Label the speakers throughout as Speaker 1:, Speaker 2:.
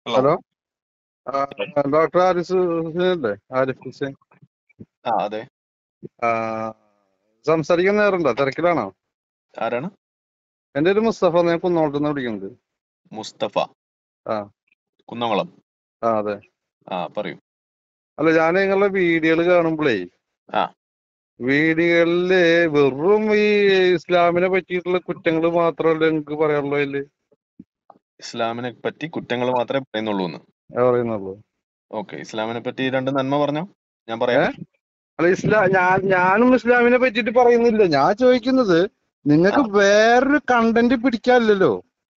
Speaker 1: Hello ആ, doctor Arif Hussain അല്ലേ ആരിഫ് ഹുസൈൻ
Speaker 2: ആ അതെ
Speaker 1: ആ, സംസാരിക്കാൻ നേരണ്ടോ തിരക്കിലാണോ
Speaker 2: ആരാണ്
Speaker 1: എന്റെ ഒരു മുസ്തഫ ഞാൻ കുന്നോളത്തുനിന്ന് വിളിക്കുന്നത്
Speaker 2: മുസ്തഫ
Speaker 1: ആ.
Speaker 2: കുന്നംകുളം
Speaker 1: ആ അതെ
Speaker 2: ആ പറയൂ
Speaker 1: അല്ല ഞാൻ നിങ്ങളുടെ വീഡിയോകൾ കാണുമ്പോഴേ
Speaker 2: ആ.
Speaker 1: വീഡിയോകളില് വെറും ഈ ഇസ്ലാമിനെ പറ്റിയിട്ടുള്ള കുറ്റങ്ങൾ മാത്രമല്ല നിങ്ങൾക്ക് പറയാനുള്ളൂ അതില്
Speaker 2: ഇസ്ലാമിനെ പറ്റി കുറ്റങ്ങൾ മാത്രമേ പറയുന്നുള്ളൂ എന്ന്
Speaker 1: ഞാൻ പറയുന്നുള്ളൂ
Speaker 2: ഓക്കെ ഇസ്ലാമിനെ പറ്റി രണ്ട് നന്മ പറഞ്ഞോ ഞാൻ പറയാം
Speaker 1: അല്ല ഇസ്ലാം ഞാൻ ഞാനും ഇസ്ലാമിനെ പറ്റിയിട്ട് പറയുന്നില്ല ഞാൻ ചോദിക്കുന്നത് നിങ്ങൾക്ക് വേറൊരു കണ്ടന്റ് പിടിക്കാനില്ലല്ലോ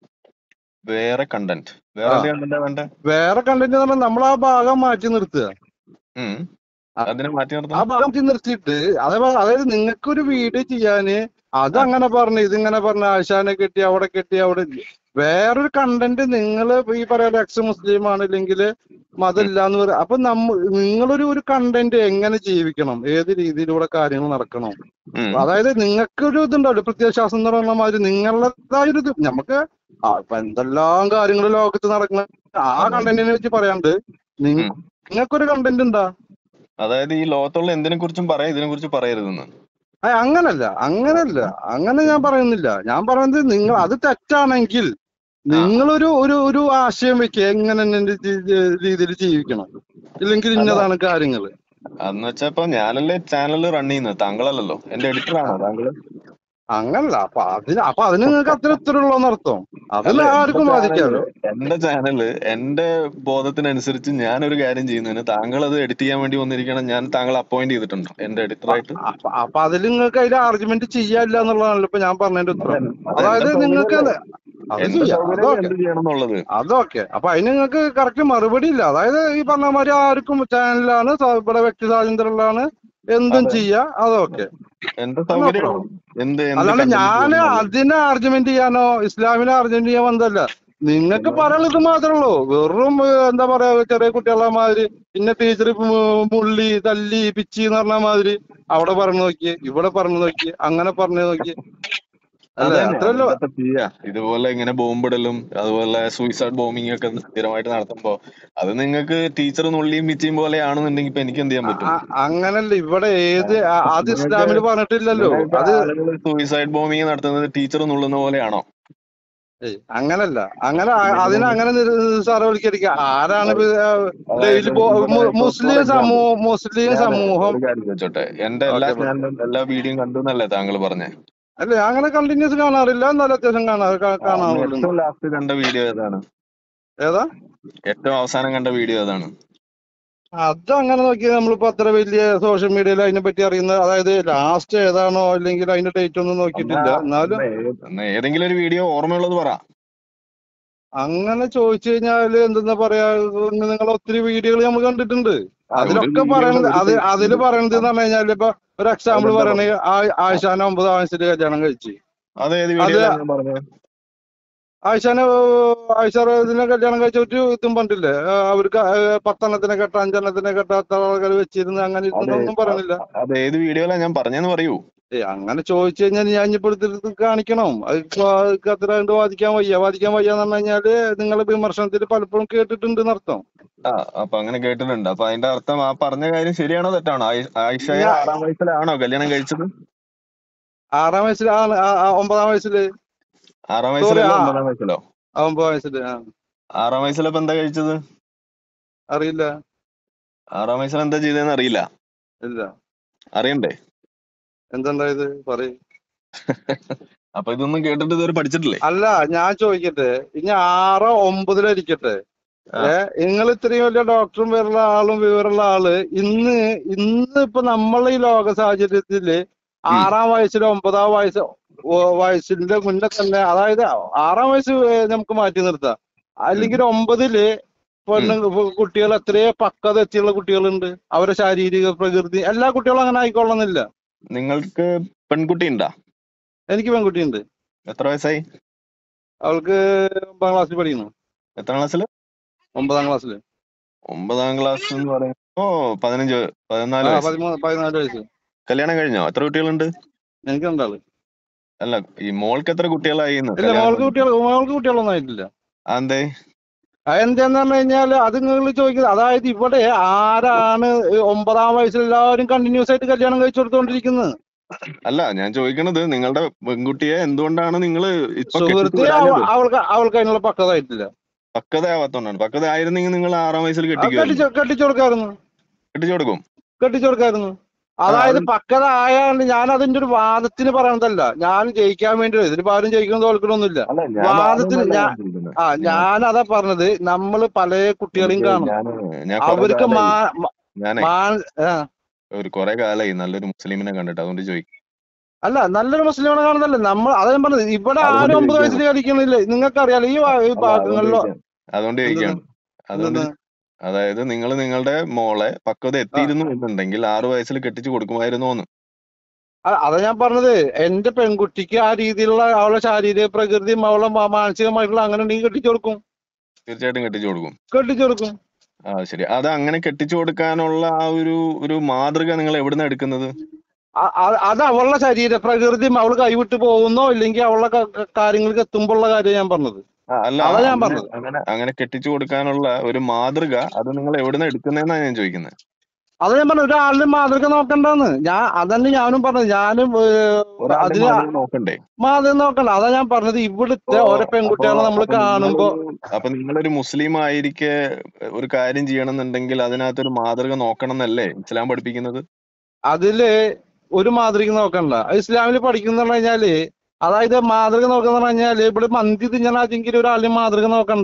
Speaker 2: വേറെ കണ്ടന്റ് വേറെ
Speaker 1: ആ.
Speaker 2: എന്ത് കണ്ടന്റാ വേണ്ടേ
Speaker 1: വേറെ കണ്ടന്റ് എന്ന് പറഞ്ഞാൽ നമ്മൾ ആ ഭാഗം മാറ്റി നിർത്തുക
Speaker 2: ഉം.
Speaker 1: ആ.
Speaker 2: അതിനെ മാറ്റി
Speaker 1: ആ
Speaker 2: നിർത്തണം
Speaker 1: ഭാഗം മാറ്റി നിർത്തിയിട്ട് അതേപോലെ അതായത് നിങ്ങൾക്കൊരു വീഡിയോ ചെയ്യാന് അതങ്ങനെ പറഞ്ഞു ഇതിങ്ങനെ പറഞ്ഞു ആശാനെ കെട്ടി അവിടെ കെട്ടി അവിടെ വേറൊരു കണ്ടന്റ് നിങ്ങൾ ഈ പറയാ എക്സ് മുസ്ലിം ആണ് ഇല്ലെങ്കിൽ മതമില്ല എന്ന് പറയാം അപ്പൊ നമ്മ നിങ്ങളൊരു ഒരു കണ്ടന്റ് എങ്ങനെ ജീവിക്കണം ഏത് രീതിയിലൂടെ കാര്യങ്ങൾ നടക്കണം
Speaker 2: ഉം.
Speaker 1: അതായത് നിങ്ങൾക്കൊരു ഇതുണ്ടാവില്ല പ്രത്യയശാസ്ത്രം എന്ന് പറയുന്ന മാതിരി നിങ്ങളുടേതായ ഒരു ഇത് നമുക്ക് ആ, ഇപ്പൊ എന്തെല്ലാം കാര്യങ്ങൾ ലോകത്ത് നടക്കുന്ന ആ കണ്ടന്റിനെ വെച്ച് പറയാണ്ട് നിങ്ങ-
Speaker 2: ഉം.
Speaker 1: നിങ്ങൾക്കൊരു കണ്ടന്റ് ഉണ്ടാ
Speaker 2: അതായത് ഈ ലോകത്തുള്ള എന്തിനെ കുറിച്ചും പറയാം ഇതിനെ കുറിച്ച് പറയരുതെന്ന്
Speaker 1: ആ, അങ്ങനല്ല അങ്ങനല്ല അങ്ങനെ ഞാൻ പറയുന്നില്ല ഞാൻ പറയുന്നത് നിങ്ങൾ അത് തെറ്റാണെങ്കിൽ നിങ്ങളൊരു ഒരു ഒരു ആശയം വെക്കുക എങ്ങനെ രീതിയിൽ ജീവിക്കണം ഇല്ലെങ്കിൽ ഇന്നതാണ് കാര്യങ്ങൾ
Speaker 2: അന്ന് വെച്ചാ ഇപ്പൊ ഞാനല്ലേ ചാനൽ റൺ ചെയ്യുന്നത് താങ്കളല്ലല്ലോ എന്റെ എഡിറ്ററാണോ താങ്കള്
Speaker 1: അങ്ങനല്ല അപ്പൊ അതിന് അപ്പൊ അതിന് നിങ്ങൾക്ക് അത്ര ഉത്തരവുള്ളൂന്ന് അർത്ഥം അതിൽ
Speaker 2: അല്ല,
Speaker 1: ആർക്കും
Speaker 2: എന്റെ
Speaker 1: ബാധിക്കാലോ
Speaker 2: ചാനല് എന്റെ ചാനല് എന്റെ ബോധത്തിനനുസരിച്ച് ഞാൻ ഒരു കാര്യം ചെയ്യുന്നതിന് താങ്കൾ അത് എഡിറ്റ് ചെയ്യാൻ വേണ്ടി വന്നിരിക്കണം ഞാൻ താങ്കളെ അപ്പോയിന്റ് ചെയ്തിട്ടുണ്ട് എന്റെ എഡിറ്ററായിട്ട്
Speaker 1: അപ്പൊ അപ്പൊ അതിൽ നിങ്ങൾക്ക് അതിൽ ആർഗ്യുമെന്റ് ചെയ്യാനില്ല എന്നുള്ളതാണല്ലോ ഇപ്പൊ ഞാൻ പറഞ്ഞതിന്റെ ഉത്തരം അതായത്
Speaker 2: എന്റെ
Speaker 1: നിങ്ങൾക്ക്
Speaker 2: സൗകര്യം-
Speaker 1: അത്
Speaker 2: എന്റെ
Speaker 1: ചെയ്യാം
Speaker 2: സൗകര്യം
Speaker 1: അതൊക്കെ
Speaker 2: എന്ത് ചെയ്യണം എന്നുള്ളത്
Speaker 1: അതൊക്കെ അപ്പൊ അതിന് നിങ്ങൾക്ക് കറക്റ്റ് മറുപടി ഇല്ല അതായത് ഈ പറഞ്ഞ മാതിരി ആർക്കും ചാനലാണ് ഇവിടെ വ്യക്തി സ്വാതന്ത്ര്യമുള്ളതാണ് എന്തും
Speaker 2: അതെ.
Speaker 1: ചെയ്യാ അതൊക്കെ
Speaker 2: എന്റെ സൗകര്യം എന്ത് എന്ത്
Speaker 1: അല്ലാണ്ട്
Speaker 2: content
Speaker 1: ഞാൻ
Speaker 2: ചെയ്യണം എന്നുള്ളത്.
Speaker 1: അതിനെ ആർഗ്യുമെന്റ് ചെയ്യാനോ ഇസ്ലാമിനെ ആർഗ്യുമെന്റ് ചെയ്യാൻ വന്നതല്ല നിങ്ങൾക്ക് പറയാനുള്ളത് ഇത് മാത്രമേ ഉള്ളൂ വെറും ഏ, എന്താ പറയാ ചെറിയ കുട്ടികളെ മാതിരി പിന്നെ ടീച്ചർ മുള്ളി തല്ലി പിച്ചി എന്ന് പറഞ്ഞ മാതിരി അവിടെ പറഞ്ഞു നോക്കി ഇവിടെ പറഞ്ഞു നോക്കി അങ്ങനെ പറഞ്ഞു നോക്കി അല്ല
Speaker 2: അതന്നെ,
Speaker 1: അത്രല്ലോ
Speaker 2: അതൊക്കെ ചെയ്യാ ഇതുപോലെ ഇങ്ങനെ ബോംബിടലും അതുപോലെ സൂയിസൈഡ് ബോംബിംഗ് ഒക്കെ സ്ഥിരമായിട്ട് നടത്തുമ്പോ അത് നിങ്ങൾക്ക് ടീച്ചർ നുള്ളിയും മിച്ചിയും പോലെയാണെന്നുണ്ടെങ്കിൽ ഇപ്പൊ എനിക്ക് എന്ത് ചെയ്യാൻ പറ്റും
Speaker 1: അങ്ങനല്ല ഇവിടെ ഏത് ആ- അത് ഇസ്ലാമിൽ പറഞ്ഞിട്ടില്ലല്ലോ അത്
Speaker 2: സൂയിസൈഡ് ബോംബിംഗ് നടത്തുന്നത് ടീച്ചർ നുള്ളുന്ന പോലെയാണോ
Speaker 1: ഏയ് അങ്ങനല്ല അങ്ങനെ ആ- അതിനെ അങ്ങനെ നിസ്സാരവൽക്കരിക്കുക ആരാണ് ഡെയിലി മുസ്ലിം സമൂഹം മുസ്ലിം
Speaker 2: ഞാൻ
Speaker 1: സമൂഹം
Speaker 2: ഒരു കാര്യം ചോദിച്ചോട്ടെ എന്റെ എല്ലാ
Speaker 1: ഓക്കേ,
Speaker 2: ചാനലും എല്ലാ വീഡിയോയും കണ്ടു എന്നല്ലേ താങ്കൾ പറഞ്ഞേ
Speaker 1: അല്ല ഞാൻ അങ്ങനെ കണ്ടിന്യൂസ് കാണാറില്ല എന്നാലും അത്യാവശ്യം കാണാ കാ- കാണാറുണ്ട്
Speaker 2: ഏറ്റവും ലാസ്റ്റ് കണ്ട വീഡിയോ ഏതാണ്
Speaker 1: ഏതാ
Speaker 2: ഏറ്റവും അവസാനം കണ്ട വീഡിയോ ഏതാണ്
Speaker 1: അത് അങ്ങനെ നോക്കിയാൽ നമ്മളിപ്പോ അത്ര വലിയ സോഷ്യൽ മീഡിയയിൽ അതിനെ പറ്റി അറിയുന്ന അതായത് ലാസ്റ്റ് ഏതാണോ അല്ലെങ്കിൽ അതിന്റെ ഡേറ്റ് ഒന്നും നോക്കിയിട്ടില്ല എന്നാലും
Speaker 2: എന്നാ ഏതെങ്കിലും ഒരു വീഡിയോ ഓർമ്മയുള്ളത് പറ
Speaker 1: അങ്ങനെ ചോദിച്ചു കഴിഞ്ഞാല് എന്തെന്നാ പറയാ നിങ്ങൾ ഒത്തിരി വീഡിയോകൾ നമ്മൾ കണ്ടിട്ടുണ്ട് അതിലൊക്കെ
Speaker 2: ഒരു
Speaker 1: പറയണത്
Speaker 2: video
Speaker 1: അത്
Speaker 2: ഒരു
Speaker 1: അതിൽ പറയണത് എന്ന് പറഞ്ഞു കഴിഞ്ഞാൽ ഇപ്പൊ ഒരു എക്സാമ്പിൾ
Speaker 2: അതെന്താ
Speaker 1: പറയണെങ്കിൽ ആയിഷാന ഒമ്പതാം വയസ്സിൽ കല്യാണം കഴിച്ചു
Speaker 2: അത് ഏത് വീഡിയോ ഞാൻ പറഞ്ഞത്
Speaker 1: ആയിഷാനെ ആയിഷാറിനെ കല്യാണം കഴിച്ച ഒരു ഇതും പണ്ടില്ലേ ആ, അവർക്ക് ആ, പത്തെണ്ണത്തിനെ കെട്ട അഞ്ചെണ്ണത്തിനെ കെട്ട അത്ര ആൾക്കാർ വെച്ചിരുന്ന് അങ്ങനെ ഇരുന്നൊന്നും പറയണില്ല
Speaker 2: അത് ഏത് വീഡിയോയിലാ ഞാൻ പറഞ്ഞെന്ന് പറയൂ
Speaker 1: ഏ അങ്ങനെ ചോദിച്ചു കഴിഞ്ഞാൽ ഞാൻ ഇനിയിപ്പോ എടുത്തിട്ട് കാണിക്കണം അത് ഇപ്പൊ അതൊക്കെ അത്ര കണ്ട് വാദിക്കാൻ വയ്യ വാദിക്കാൻ വയ്യ എന്ന് പറഞ്ഞു കഴിഞ്ഞാല് നിങ്ങളെ വിമർശനത്തിൽ പലപ്പോഴും കേട്ടിട്ടുണ്ട് എന്നർത്ഥം
Speaker 2: ആ അപ്പൊ അങ്ങനെ കേട്ടിട്ടുണ്ട് അപ്പൊ അതിന്റെ അർത്ഥം ആ പറഞ്ഞ കാര്യം ശരിയാണോ തെറ്റാണോ ആയി- ആയിഷയെ
Speaker 1: ഞാൻ-
Speaker 2: ആറാം വയസ്സിലാണോ കല്യാണം കഴിച്ചത്
Speaker 1: ആറാം വയസ്സിൽ ആ ആ, ആ, ഒമ്പതാം വയസ്സില്
Speaker 2: ആറാം വയസ്സിലോ
Speaker 1: ആ.
Speaker 2: ഒമ്പതാം വയസ്സിലോ
Speaker 1: ആ, ഒമ്പതാം വയസ്സില് ആ
Speaker 2: ആറാം വയസ്സിലപ്പോ എന്താ കഴിച്ചത്
Speaker 1: അറിയില്ല
Speaker 2: ആറാം വയസ്സിൽ എന്താ ചെയ്തതെന്ന് അറിയില്ല
Speaker 1: ഇല്ല
Speaker 2: അറിയണ്ടേ
Speaker 1: എന്തുണ്ടായത് പറയ്
Speaker 2: അപ്പൊ ഇതൊന്നും കേട്ടിട്ട് ഇതുവരെ പഠിച്ചിട്ടില്ലേ
Speaker 1: അല്ല ഞാൻ ചോദിക്കട്ടെ ഇനി ആറോ ഒമ്പതിലിരിക്കട്ടെ
Speaker 2: ആ.
Speaker 1: ഏ നിങ്ങൾ ഇത്രയും വലിയ ഡോക്ടറും പേരുള്ള ആളും വിവരമുള്ള ആള് ഇന്ന് ഇന്ന് ഇപ്പൊ നമ്മളെ ഈ ലോക സാഹചര്യത്തില് ആറാം വയസ്സിലോ ഒമ്പതാം വയസ്സ് ഓ- വയസ്സിന്റെ മുന്നേ തന്നെ അതായത് ആറാം വയസ്സ് ഏ, നമുക്ക് മാറ്റി നിർത്താം അല്ലെങ്കിൽ ഒമ്പതില് പെണ്ണ് കുട്ടികൾ എത്രയോ പക്വത എത്തിയുള്ള കുട്ടികളുണ്ട് അവരുടെ ശാരീരിക പ്രകൃതി എല്ലാ കുട്ടികളും അങ്ങനെ ആയിക്കൊള്ളുന്നില്ല
Speaker 2: നിങ്ങൾക്ക് പെൺകുട്ടി ഉണ്ടാ
Speaker 1: എനിക്ക് പെൺകുട്ടിയുണ്ട്
Speaker 2: എത്ര വയസ്സായി
Speaker 1: അവൾക്ക് ഒമ്പതാം ക്ലാസ്സിൽ പഠിക്കുന്നു
Speaker 2: എത്ര ക്ലാസ്സിൽ
Speaker 1: ഒമ്പതാം ക്ലാസ്സിൽ
Speaker 2: ഒമ്പതാം ക്ലാസ് എന്ന് പറയുമ്പോ പതിനഞ്ച് പതിനാല്
Speaker 1: ആ
Speaker 2: വയസ്സ്
Speaker 1: പതിമൂന്ന് പതിനാല് വയസ്സ്
Speaker 2: കല്യാണം കഴിഞ്ഞോ എത്ര കുട്ടികളുണ്ട്
Speaker 1: എനിക്ക് രണ്ടാള്
Speaker 2: അല്ല ഈ മോൾക്ക് എത്ര കുട്ടികളായി എന്ന്?
Speaker 1: ഇല്ല
Speaker 2: കല്യാണം
Speaker 1: മോൾക്ക്
Speaker 2: കഴിഞ്ഞോ?
Speaker 1: കുട്ടികൾ മോൾക്ക് കുട്ടികളൊന്നും ആയിട്ടില്ല
Speaker 2: അതെന്തേ
Speaker 1: അതെന്താന്ന് പറഞ്ഞു കഴിഞ്ഞാല് അത് നിങ്ങൾ ചോദിക്കുന്നത് അതായത് ഇവിടെ ആരാണ് ഒമ്പതാം വയസ്സിൽ എല്ലാവരും കണ്ടിന്യൂസ് ആയിട്ട് കല്യാണം കഴിച്ചു കൊടുത്തോണ്ടിരിക്കുന്നത്
Speaker 2: അല്ല ഞാൻ ചോദിക്കണത് നിങ്ങളുടെ പെൺകുട്ടിയെ എന്തുകൊണ്ടാണ് നിങ്ങൾ ഇപ്പൊ കെട്ടിച്ചു
Speaker 1: സുഹൃത്ത്
Speaker 2: വിടാഞ്ഞത്
Speaker 1: അവ- അവൾക്ക് അവൾക്ക് അതിനുള്ള പക്വതായിട്ടില്ല
Speaker 2: പക്വത ആവാത്തോണ്ടാണ് പക്വത ആയിരുന്നെങ്കിൽ നിങ്ങൾ ആറാം വയസ്സിൽ
Speaker 1: അത്
Speaker 2: കെട്ടിക്കുമായിരുന്നു
Speaker 1: കെട്ടിച്ചു കെട്ടിച്ചു കൊടുക്കായിരുന്നു
Speaker 2: കെട്ടിച്ചു കൊടുക്കും
Speaker 1: കെട്ടിച്ചു കൊടുക്കായിരുന്നു അതായത്
Speaker 2: അത്
Speaker 1: പക്വത ആയാണ്ട് ഞാൻ അതിന്റെ ഒരു വാദത്തിന് പറയണതല്ല ഞാൻ ജയിക്കാൻ വേണ്ടി ഇതിലിപ്പോ ആരും ജയിക്കണം തോൽക്കണമൊന്നുമില്ല
Speaker 2: അല്ല ഞാൻ
Speaker 1: വാദത്തിന്
Speaker 2: വാദമൊന്നുമല്ല
Speaker 1: ഞാൻ
Speaker 2: ഞാൻ ചോദിക്കുന്നത്.
Speaker 1: ആ ഞാൻ അതാ പറഞ്ഞത് നമ്മൾ പല കുട്ടികളെയും
Speaker 2: എനിക്ക്
Speaker 1: കാണും
Speaker 2: ഞാന് ഞാൻ കുറെ
Speaker 1: അവർക്ക് മാ
Speaker 2: കാലായി
Speaker 1: മ-
Speaker 2: ഞാനേ
Speaker 1: മാ- ആ.
Speaker 2: ഒരു കുറെ കാലായി നല്ലൊരു മുസ്ലിമിനെ കണ്ടിട്ട് അതുകൊണ്ട് ചോദിക്കും
Speaker 1: അല്ല നല്ലൊരു മുസ്ലിമിനെ കാണുന്നല്ല നമ്മൾ അതാ ഞാൻ പറഞ്ഞത് ഇവിടെ
Speaker 2: അതുകൊണ്ട്
Speaker 1: ആരും ഒമ്പത്
Speaker 2: ചോദിക്കുകയാണ്.
Speaker 1: വയസ്സിൽ കളിക്കണില്ല നിങ്ങൾക്കറിയാലോ ഈ വാ- ഈ
Speaker 2: അല്ല അതുകൊണ്ട്
Speaker 1: ഭാഗങ്ങളിലോ
Speaker 2: ചോദിക്കുകയാണ് അതുകൊണ്ട് ചോദിക്കുകയാണ് അതുകൊണ്ട്
Speaker 1: എന്തെന്ന്?
Speaker 2: അതായത് നിങ്ങൾ നിങ്ങളുടെ മോളെ പക്വത എത്തിയിരുന്നു എന്നുണ്ടെങ്കിൽ ആറു വയസ്സിൽ കെട്ടിച്ചു കൊടുക്കുമായിരുന്നു എന്ന്
Speaker 1: അ- അതാ ഞാൻ പറഞ്ഞത് എന്റെ പെൺകുട്ടിക്ക് ആ രീതിയിലുള്ള അവളുടെ ശാരീരിക പ്രകൃതിയും അവളുടെ മാ- മാനസികമായിട്ടുള്ള അങ്ങനെ ഉണ്ടെങ്കിൽ കെട്ടിച്ചു കൊടുക്കും
Speaker 2: തീർച്ചയായിട്ടും കെട്ടിച്ചു കൊടുക്കും
Speaker 1: കെട്ടിച്ചു കൊടുക്കും
Speaker 2: ആ ശരി അത് അങ്ങനെ കെട്ടിച്ചു കൊടുക്കാനുള്ള ആ ഒരു ഒരു മാതൃക നിങ്ങൾ എവിടുന്ന എടുക്കുന്നത്
Speaker 1: അ- അ- അത് അവളുടെ ശരീര പ്രകൃതിയും അവൾ കൈവിട്ട് പോകുന്നോ ഇല്ലെങ്കിൽ അവളുടെ ക- ക- കാര്യങ്ങൾക്ക് എത്തുമ്പോഴുള്ള കാര്യം ഞാൻ പറഞ്ഞത്
Speaker 2: ആ, അല്ല
Speaker 1: അതാ ഞാൻ
Speaker 2: അങ്ങനെ
Speaker 1: പറഞ്ഞത്.
Speaker 2: അങ്ങനെ അങ്ങനെ കെട്ടിച്ചു കൊടുക്കാനുള്ള ഒരു മാതൃക അത് നിങ്ങൾ എവിടുന്ന എടുക്കുന്നതെന്നാണ് ഞാൻ ചോദിക്കുന്നത്
Speaker 1: അത് ഞാൻ പറഞ്ഞു ഒരാളുടെ മാതൃക നോക്കണ്ടെന്ന് ഞാൻ അതന്നെ ഞാനും പറഞ്ഞത് ഞാനും ഏഹ്,
Speaker 2: ഒരാളുടെ
Speaker 1: അതിന്
Speaker 2: മാതൃക നോക്കണ്ടേ
Speaker 1: മാതൃക നോക്കണ്ട അതാ ഞാൻ പറഞ്ഞത് ഇവിടുത്തെ
Speaker 2: അപ്പോ-
Speaker 1: ഓരോ പെൺകുട്ടികളെ നമ്മൾ
Speaker 2: അപ്പോ
Speaker 1: കാണുമ്പോ
Speaker 2: നിങ്ങളൊരു- അപ്പൊ നിങ്ങളൊരു മുസ്ലിം ആയിരിക്കെ ഒരു കാര്യം ചെയ്യണമെന്നുണ്ടെങ്കിൽ അതിനകത്തൊരു മാതൃക നോക്കണം എന്നല്ലേ ഇസ്ലാം പഠിപ്പിക്കുന്നത്
Speaker 1: അതില് ഒരു മാതൃക നോക്കണ്ട ഇസ്ലാമിൽ പഠിക്കുന്ന കഴിഞ്ഞാല് അതായത് മാതൃക നോക്കുന്ന പറഞ്ഞാല് ഇവിടെ മന്തി തിന്നണമെങ്കിൽ ഒരാളുടെ മാതൃക നോക്കണ്ട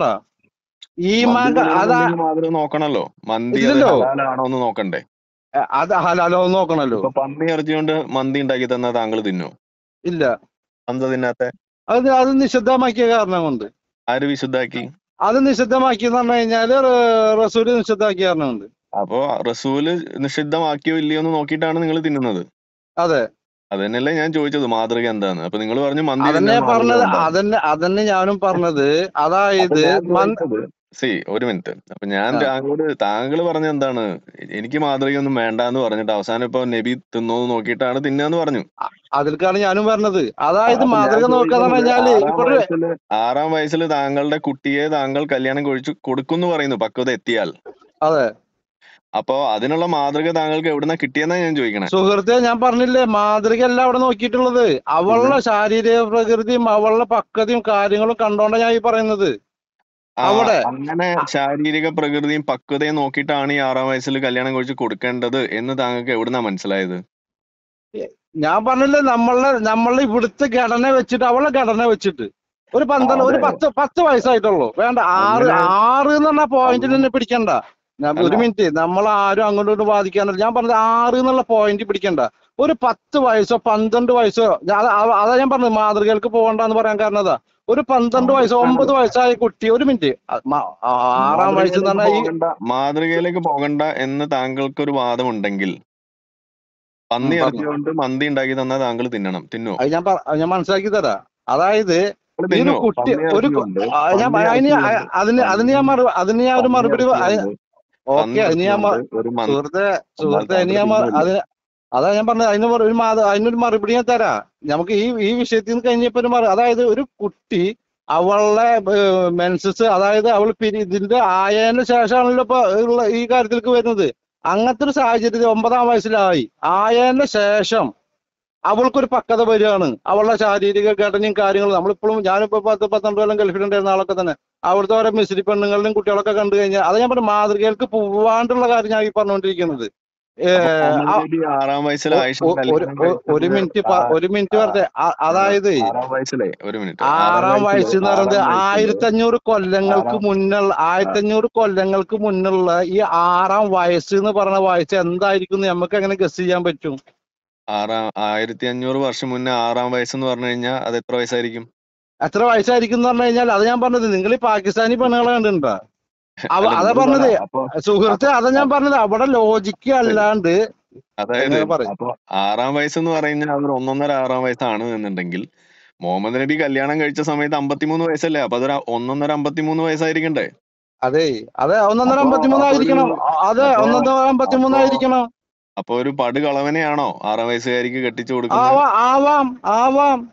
Speaker 1: ഈ
Speaker 2: മന്തി
Speaker 1: മാ അതാ
Speaker 2: തിന്നണമെന്നുണ്ടെങ്കിൽ മാതൃക നോക്കണല്ലോ മന്തി അത്
Speaker 1: ഇല്ലല്ലോ.
Speaker 2: ഹലാലാണോ എന്ന് നോക്കണ്ടേ
Speaker 1: അത് ഹലാലോ നോക്കണല്ലോ
Speaker 2: ഇപ്പൊ പന്നി ഇറച്ചി കൊണ്ട് മന്തി ഉണ്ടാക്കി തന്നാൽ താങ്കൾ തിന്നോ
Speaker 1: ഇല്ല
Speaker 2: എന്താ തിന്നാത്ത
Speaker 1: അത് അത് നിഷിദ്ധമാക്കിയ കാരണം കൊണ്ട്
Speaker 2: ആര് വിശുദ്ധാക്കി
Speaker 1: അത് നിഷിദ്ധമാക്കി എന്ന് പറഞ്ഞു കഴിഞ്ഞാല് റെ- റസൂല് നിഷിദ്ധമാക്കിയ കാരണം കൊണ്ട്
Speaker 2: അപ്പോ റസൂല് നിഷിദ്ധമാക്കിയോ ഇല്ലയോ എന്ന് നോക്കിയിട്ടാണ് നിങ്ങൾ തിന്നുന്നത്
Speaker 1: അതെ
Speaker 2: അത് തന്നെയല്ലേ ഞാൻ ചോദിച്ചത് മാതൃക എന്താന്ന് അപ്പൊ നിങ്ങൾ പറഞ്ഞു മന്തി
Speaker 1: അതന്നെ
Speaker 2: തിന്നാൻ മാതൃക
Speaker 1: പറഞ്ഞത്
Speaker 2: എന്താ?
Speaker 1: അതന്നെ അതന്നെ ഞാനും പറഞ്ഞത്
Speaker 2: അപ്പൊ
Speaker 1: അതായത്
Speaker 2: ഞാൻ
Speaker 1: മന്ത്
Speaker 2: ചോദിച്ചത് സി ഒരു മിനിറ്റ് അപ്പൊ ഞാൻ
Speaker 1: ആ.
Speaker 2: താങ്കളോട് താങ്കൾ പറഞ്ഞ എന്താണ് എനിക്ക് മാതൃകയൊന്നും വേണ്ട എന്ന് പറഞ്ഞിട്ട് അവസാനം ഇപ്പൊ നബി തിന്നോന്ന് നോക്കിയിട്ടാണ് തിന്നാന്ന് പറഞ്ഞു
Speaker 1: അതിൽക്കാണ് ഞാനും പറഞ്ഞത് അതായത്
Speaker 2: അപ്പൊ ഞാൻ
Speaker 1: മാതൃക നോക്കാന്ന്
Speaker 2: ചോദിക്കുന്നത്
Speaker 1: പറഞ്ഞാല്
Speaker 2: ആറാം
Speaker 1: ഇവിടെ
Speaker 2: വയസ്സില് ആറാം വയസ്സിൽ താങ്കളുടെ കുട്ടിയെ താങ്കൾ കല്യാണം കഴിച്ചു കൊടുക്കുന്നു പറയുന്നു പക്വത എത്തിയാൽ
Speaker 1: അതെ
Speaker 2: അപ്പോ അതിനുള്ള മാതൃക താങ്കൾക്ക് എവിടുന്ന കിട്ടിയെന്നാ ഞാൻ ചോദിക്കണേ
Speaker 1: സുഹൃത്തെ ഞാൻ പറഞ്ഞില്ലേ മാതൃക അല്ല അവിടെ നോക്കിയിട്ടുള്ളത് അവളുടെ ശാരീരിക പ്രകൃതിയും അവളുടെ പക്വതയും കാര്യങ്ങളും കണ്ടോണ്ടാ ഞാൻ ഈ പറയുന്നത്
Speaker 2: ആ,
Speaker 1: അവിടെ.
Speaker 2: അങ്ങനെ ശാരീരിക പ്രകൃതിയും പക്വതയും നോക്കിയിട്ടാണ് ഈ ആറാം വയസ്സിൽ കല്യാണം കഴിച്ച് കൊടുക്കേണ്ടത് എന്ന് താങ്കൾക്ക് എവിടുന്നാ മനസ്സിലായത്
Speaker 1: ഞാൻ പറഞ്ഞില്ലേ നമ്മളെ നമ്മളെ ഇവിടുത്തെ ഘടന വെച്ചിട്ട് അവളെ ഘടന വെച്ചിട്ട് ഒരു പന്ത്രണ്ട് ഒരു
Speaker 2: അതെ.
Speaker 1: പത്ത് പത്ത് വയസ്സായിട്ടുള്ളൂ വേണ്ട ആറ്
Speaker 2: അങ്ങനെ-
Speaker 1: ആറ് എന്ന് പറഞ്ഞ പോയിന്റിൽ തന്നെ പിടിക്കണ്ട ഞാൻ ഒരു
Speaker 2: അല്ല.
Speaker 1: മിനിറ്റ് നമ്മൾ ആരും അങ്ങോട്ടും ഇങ്ങോട്ടും വാദിക്കാനല്ല ഞാൻ പറഞ്ഞത് ആറ് എന്നുള്ള പോയിന്റ് പിടിക്കണ്ട ഒരു പത്ത് വയസ്സോ പന്ത്രണ്ട് വയസ്സോ ഞാൻ അത- അതാ ഞാൻ പറഞ്ഞത് മാതൃകൾക്ക് പോകണ്ടെന്ന് പറയാൻ കാരണം അതാ ഒരു പന്ത്രണ്ട്
Speaker 2: ആ,
Speaker 1: വയസ്സോ
Speaker 2: ആണ്.
Speaker 1: ഒമ്പത് വയസ്സായ കുട്ടി ഒരു മിനിറ്റ് അ- മ- ആ- ആറാം വയസ്സ് എന്ന് പറഞ്ഞാൽ ഈ
Speaker 2: പോകണ്ട മാതൃകയിലേക്ക് പോകണ്ട എന്ന് താങ്കൾക്ക് ഒരു വാദമുണ്ടെങ്കിൽ പന്നി
Speaker 1: ഉം,
Speaker 2: ഇറച്ചി കൊണ്ട് മന്തി ഉണ്ടാക്കി തന്നാൽ താങ്കൾ തിന്നണം തിന്നോ
Speaker 1: അത് ഞാൻ പറ- അത് ഞാൻ മനസ്സിലാക്കി തരാം അതായത്
Speaker 2: താങ്കൾ
Speaker 1: ഈ ഒരു
Speaker 2: തിന്നോ
Speaker 1: കുട്ടി
Speaker 2: പന്നി
Speaker 1: ഒരു
Speaker 2: ഇറച്ചി
Speaker 1: കു-
Speaker 2: കൊണ്ട്
Speaker 1: ആ, ഞാൻ
Speaker 2: പന്നി
Speaker 1: അതിന്
Speaker 2: ഇറച്ചി കൊണ്ട്
Speaker 1: അതിന് അതിന് ഞാൻ മറു അതിന് ഞാൻ ഒരു
Speaker 2: പന്നി
Speaker 1: മറുപടി
Speaker 2: ഇറച്ചി
Speaker 1: അത്
Speaker 2: കൊണ്ട് പന്നി
Speaker 1: ഓക്കെ അതിന്
Speaker 2: ഇറച്ചി
Speaker 1: ഞാൻ മ-
Speaker 2: കൊണ്ട് ഒരു മന്തി
Speaker 1: സുഹൃത്തെ സുഹൃത്തെ
Speaker 2: താങ്കൾ
Speaker 1: അതിന് ഞാൻ മ-
Speaker 2: തിന്നില്ല.
Speaker 1: അതിന് അതാ ഞാൻ പറഞ്ഞത് അതിന് ഒരു മാത അതിനൊരു മറുപടി ഞാൻ തരാം നമുക്ക് ഈ ഈ വിഷയത്തിൽ നിന്ന് കഴിഞ്ഞപ്പോ ഒരു മറു അതായത് ഒരു കുട്ടി അവളുടെ മെൻസസ് അതായത് അവൾ പിരി ഇതിന്റെ ആയതിനു ശേഷമാണല്ലോ ഇപ്പൊ ഉള്ള ഈ കാര്യത്തിലേക്ക് വരുന്നത് അങ്ങനത്തെ ഒരു സാഹചര്യത്തിൽ ഒമ്പതാം വയസ്സിലായി ആയതിനു ശേഷം അവൾക്കൊരു പക്വത വരികയാണ് അവളുടെ ശാരീരിക ഘടനയും കാര്യങ്ങളും നമ്മളിപ്പോഴും ഞാനിപ്പോ പത്ത് പന്ത്രണ്ട് കൊല്ലം ഗൾഫിലുണ്ടായിരുന്ന ആളൊക്കെ തന്നെ അവിടുത്തെ ഓരോ മിസ്രി പെണ്ണുങ്ങളുടെയും കുട്ടികളൊക്കെ കണ്ടു കഴിഞ്ഞാൽ അത് ഞാൻ പറഞ്ഞു മാതൃകകൾക്ക് പോവാണ്ടുള്ള കാര്യം ഞാൻ ഈ പറഞ്ഞുകൊണ്ടിരിക്കുന്നത് ഏ,
Speaker 2: അപ്പൊ
Speaker 1: ആ-
Speaker 2: മുഹമ്മദ് നബി ആറാം വയസ്സിൽ
Speaker 1: ഒ-
Speaker 2: ആയിഷ
Speaker 1: ഒ- ഒരു
Speaker 2: കല്യാണം
Speaker 1: ഒ- ഒരു
Speaker 2: കഴിച്ചത്
Speaker 1: മിനിറ്റ് പ-
Speaker 2: ആ-
Speaker 1: ഒരു മിനിറ്റ് പറഞ്ഞെ അ- അതായത്
Speaker 2: ആറാം വയസ്സിലെ ഒരു മിനിറ്റ്
Speaker 1: ആറാം വയസ്സ് എന്ന് പറയുന്നത്
Speaker 2: ആറാം വയസ്സില്
Speaker 1: ആയിരത്തി അഞ്ഞൂറ് കൊല്ലങ്ങൾക്ക്
Speaker 2: ആറാം-
Speaker 1: മുന്നുള്ള ആയിരത്തി അഞ്ഞൂറ് കൊല്ലങ്ങൾക്ക് മുന്നുള്ള ഈ ആറാം വയസ്സ് എന്ന് പറയുന്ന വയസ്സ് എന്തായിരിക്കും എന്ന് നമുക്ക് എങ്ങനെ ഗസ് ചെയ്യാൻ പറ്റും
Speaker 2: ആറാം ആയിരത്തി അഞ്ഞൂറ് വർഷം മുന്നേ ആറാം വയസ്സെന്ന് പറഞ്ഞു കഴിഞ്ഞാൽ അത് എത്ര വയസ്സായിരിക്കും
Speaker 1: എത്ര വയസ്സായിരിക്കും എന്ന് പറഞ്ഞു കഴിഞ്ഞാൽ അത് ഞാൻ പറഞ്ഞത് നിങ്ങൾ ഈ പാകിസ്ഥാനി പെണ്ണുങ്ങളെ കണ്ടിട്ടുണ്ടോ അവ
Speaker 2: അല്ല,
Speaker 1: അതാ
Speaker 2: നിങ്ങൾ
Speaker 1: പറഞ്ഞത്
Speaker 2: പറ. അപ്പൊ
Speaker 1: സുഹൃത്തെ അതാ ഞാൻ പറഞ്ഞത് അവിടെ ലോജിക്ക് അല്ലാണ്ട്
Speaker 2: അതായത്
Speaker 1: എങ്ങനെ പറയും?
Speaker 2: അപ്പൊ ആറാം വയസ്സെന്ന് പറഞ്ഞാൽ അതൊരു ഒന്നൊന്നര ആറാം വയസ്സാണ് എന്നുണ്ടെങ്കിൽ മുഹമ്മദ് നബി കല്യാണം കഴിച്ച സമയത്ത് അമ്പത്തിമൂന്ന് വയസ്സല്ലേ അപ്പൊ അതൊരു ഒന്നൊന്നര അമ്പത്തിമൂന്ന് വയസ്സായിരിക്കണ്ടേ
Speaker 1: അതെ അതെ ഒന്നൊന്നര
Speaker 2: അപ്പൊ-
Speaker 1: അമ്പത്തിമൂന്നായിരിക്കണം അതെ
Speaker 2: അപ്പൊ-
Speaker 1: ഒന്നൊന്നര അമ്പത്തിമൂന്നായിരിക്കണം
Speaker 2: അപ്പൊ ഒരു പടുകളവനെയാണോ ആറാം വയസ്സുകാരിക്ക് കെട്ടിച്ചു കൊടുക്കുന്നത്
Speaker 1: ആവാം ആവാം ആവാം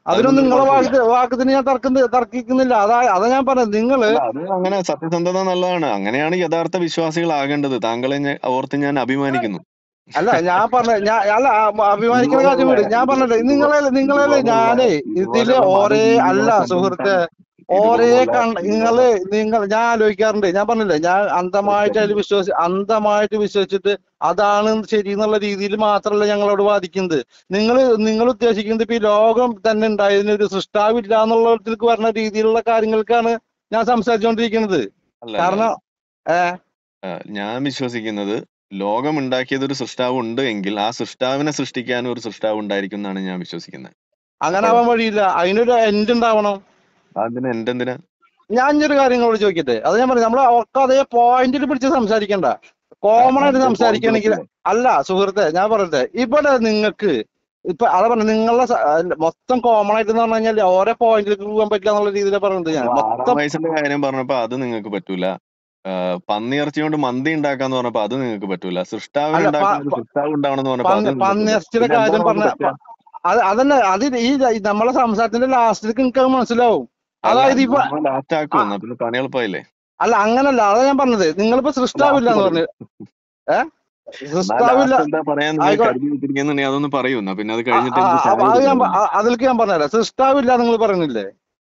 Speaker 1: അതിനൊന്നും
Speaker 2: അതിനൊന്നും
Speaker 1: നിങ്ങളെ
Speaker 2: കുഴപ്പമില്ല
Speaker 1: വാക്ക് വാക്കത്തിന് ഞാൻ തർക്കുന്ന തർക്കിക്കുന്നില്ല അതാ അതാ ഞാൻ പറഞ്ഞത് നിങ്ങള്
Speaker 2: അല്ല അത് അങ്ങനെ സത്യസന്ധത നല്ലതാണ് അങ്ങനെയാണ് യഥാർത്ഥ വിശ്വാസികളാകേണ്ടത് താങ്കളെ ഞാൻ- ഓർത്ത് ഞാൻ അഭിമാനിക്കുന്നു
Speaker 1: അല്ല ഞാൻ പറഞ്ഞ ഞാൻ അല്ല ആ, അഭിമാനിക്കുന്ന കാര്യം
Speaker 2: ഇതുപോലുള്ള
Speaker 1: വിട് ഞാൻ പറഞ്ഞില്ലേ നിങ്ങളെ നിങ്ങളെ
Speaker 2: ഇതുപോലുള്ള
Speaker 1: ഞാനേ ഇതില്
Speaker 2: ഇതുപോലുള്ള
Speaker 1: ഓരേ അല്ല
Speaker 2: മതജീവികളെ
Speaker 1: സുഹൃത്തെ
Speaker 2: സംരക്ഷിക്കാൻ
Speaker 1: ഓരേ
Speaker 2: ഇതുപോലുള്ള
Speaker 1: കണ്ട നിങ്ങള് നിങ്ങൾ ഞാൻ ആലോചിക്കാറുണ്ട് ഞാൻ പറഞ്ഞില്ലേ ഞാൻ അന്ധമായിട്ട് അതിൽ വിശ്വസി അന്ധമായിട്ട് വിശ്വസിച്ചിട്ട് അതാണ് ശരി എന്നുള്ള രീതിയിൽ മാത്രമല്ല ഞങ്ങളോട് വാദിക്കുന്നത് നിങ്ങൾ നിങ്ങൾ ഉദ്ദേശിക്കുന്നത് ഇപ്പൊ ഈ ലോകം തന്നെ ഉണ്ടായതിന് ഒരു സൃഷ്ടാവില്ല എന്നുള്ളതിലേക്ക് വരുന്ന രീതിയിലുള്ള കാര്യങ്ങൾക്കാണ് ഞാൻ സംസാരിച്ചുകൊണ്ടിരിക്കുന്നത്
Speaker 2: അല്ല അല്ല
Speaker 1: കാരണം ഏ
Speaker 2: ആ, ഞാൻ വിശ്വസിക്കുന്നത് ലോകം ഉണ്ടാക്കിയത് ഒരു സൃഷ്ടാവ് ഉണ്ട് എങ്കിൽ ആ സൃഷ്ടാവിനെ സൃഷ്ടിക്കാനും ഒരു സൃഷ്ടാവ് ഉണ്ടായിരിക്കും എന്നാണ് ഞാൻ വിശ്വസിക്കുന്നത്
Speaker 1: അങ്ങനെ
Speaker 2: അപ്പൊ
Speaker 1: ആവാൻ വഴിയില്ല അതിനൊരു എൻഡ് ഉണ്ടാവണം
Speaker 2: അതിന് എന്റെ എന്തിനാ
Speaker 1: ഞാൻ ഒരു കാര്യം നിങ്ങളോട് ചോദിക്കട്ടെ അത് ഞാൻ പറഞ്ഞു നമ്മളെ ഒക്കെ അതേ പോയിന്റിൽ പിടിച്ച് സംസാരിക്കണ്ട കോമൺ ആയിട്ട്
Speaker 2: അതിന്റെ പോയിന്റ്
Speaker 1: സംസാരിക്കുകയാണെങ്കിൽ
Speaker 2: വെച്ചില്ലേ
Speaker 1: അല്ല സുഹൃത്തെ ഞാൻ പറയട്ടെ ഇവിടെ നിങ്ങൾക്ക് ഇപ്പൊ അതാ പറഞ്ഞ നിങ്ങളുടെ സ- അല്ല, മൊത്തം കോമൺ ആയിട്ട് എന്ന് പറഞ്ഞു കഴിഞ്ഞാൽ ഓരോ പോയിന്റിലേക്ക് പോകാൻ പറ്റില്ല എന്നുള്ള രീതിയിലാണ് പറയുന്നത് ഞാൻ
Speaker 2: അപ്പൊ ആറാം
Speaker 1: മൊത്തം
Speaker 2: വയസ്സിന്റെ കാര്യം പറഞ്ഞപ്പോ അത് നിങ്ങൾക്ക് പറ്റൂല ആ, പന്നിയിറച്ചി കൊണ്ട് മന്തി ഉണ്ടാക്കാന്ന് പറഞ്ഞപ്പോ അത് നിങ്ങൾക്ക് പറ്റൂല സൃഷ്ടാവിനെ
Speaker 1: അല്ല പ-
Speaker 2: ഉണ്ടാക്കാൻ ഒരു
Speaker 1: പ-
Speaker 2: സൃഷ്ടാവ് ഉണ്ടാവണം എന്ന് പറഞ്ഞപ്പോ അത്
Speaker 1: പന്നി
Speaker 2: നിങ്ങൾക്ക് പറ്റൂല
Speaker 1: പന്നിയിറച്ചിയുടെ
Speaker 2: പിന്നെ
Speaker 1: കാര്യം
Speaker 2: എന്താണ്
Speaker 1: പറഞ്ഞ
Speaker 2: നമുക്ക് പറ്റുക
Speaker 1: പ- അത് അതന്നെ അത് ഈ ഈ നമ്മളെ സംസാരത്തിന്റെ ലാസ്റ്റിലേക്ക് നിങ്ങൾക്ക് അത് മനസ്സിലാവും
Speaker 2: അല്ല
Speaker 1: അതായത് ഇപ്പൊ
Speaker 2: നമ്മൾ ലാസ്റ്റ്
Speaker 1: ആ,
Speaker 2: ആക്കും എന്നാ പിന്നെ പണി എളുപ്പമായില്ലേ
Speaker 1: അല്ല അങ്ങനല്ല അതാ ഞാൻ പറഞ്ഞത് നിങ്ങളിപ്പോ സൃഷ്ടാവില്ല
Speaker 2: ലാസ്റ്റ്
Speaker 1: എന്ന്
Speaker 2: പറയൂ
Speaker 1: പറഞ്ഞു ഏഹ്
Speaker 2: എന്നാ
Speaker 1: സൃഷ്ടാവില്ല
Speaker 2: ലാസ്റ്റ് എന്താ പറയാൻ നിങ്ങൾ
Speaker 1: ആയിക്കോട്ടെ
Speaker 2: കരുതി വെച്ചിരിക്കുന്നുണ്ടെങ്കിൽ അതൊന്ന് പറയൂ എന്നാ പിന്നെ അത്
Speaker 1: ആ,
Speaker 2: കഴിഞ്ഞിട്ട്
Speaker 1: ആ,
Speaker 2: എനിക്ക്
Speaker 1: അപ്പൊ
Speaker 2: ചായ
Speaker 1: അത് ഞാൻ
Speaker 2: കുടിക്കണം
Speaker 1: പ- ആ- അതിലേക്ക് ഞാൻ പറഞ്ഞുതരാം സൃഷ്ടാവില്ല നിങ്ങൾ പറയുന്നില്ലേ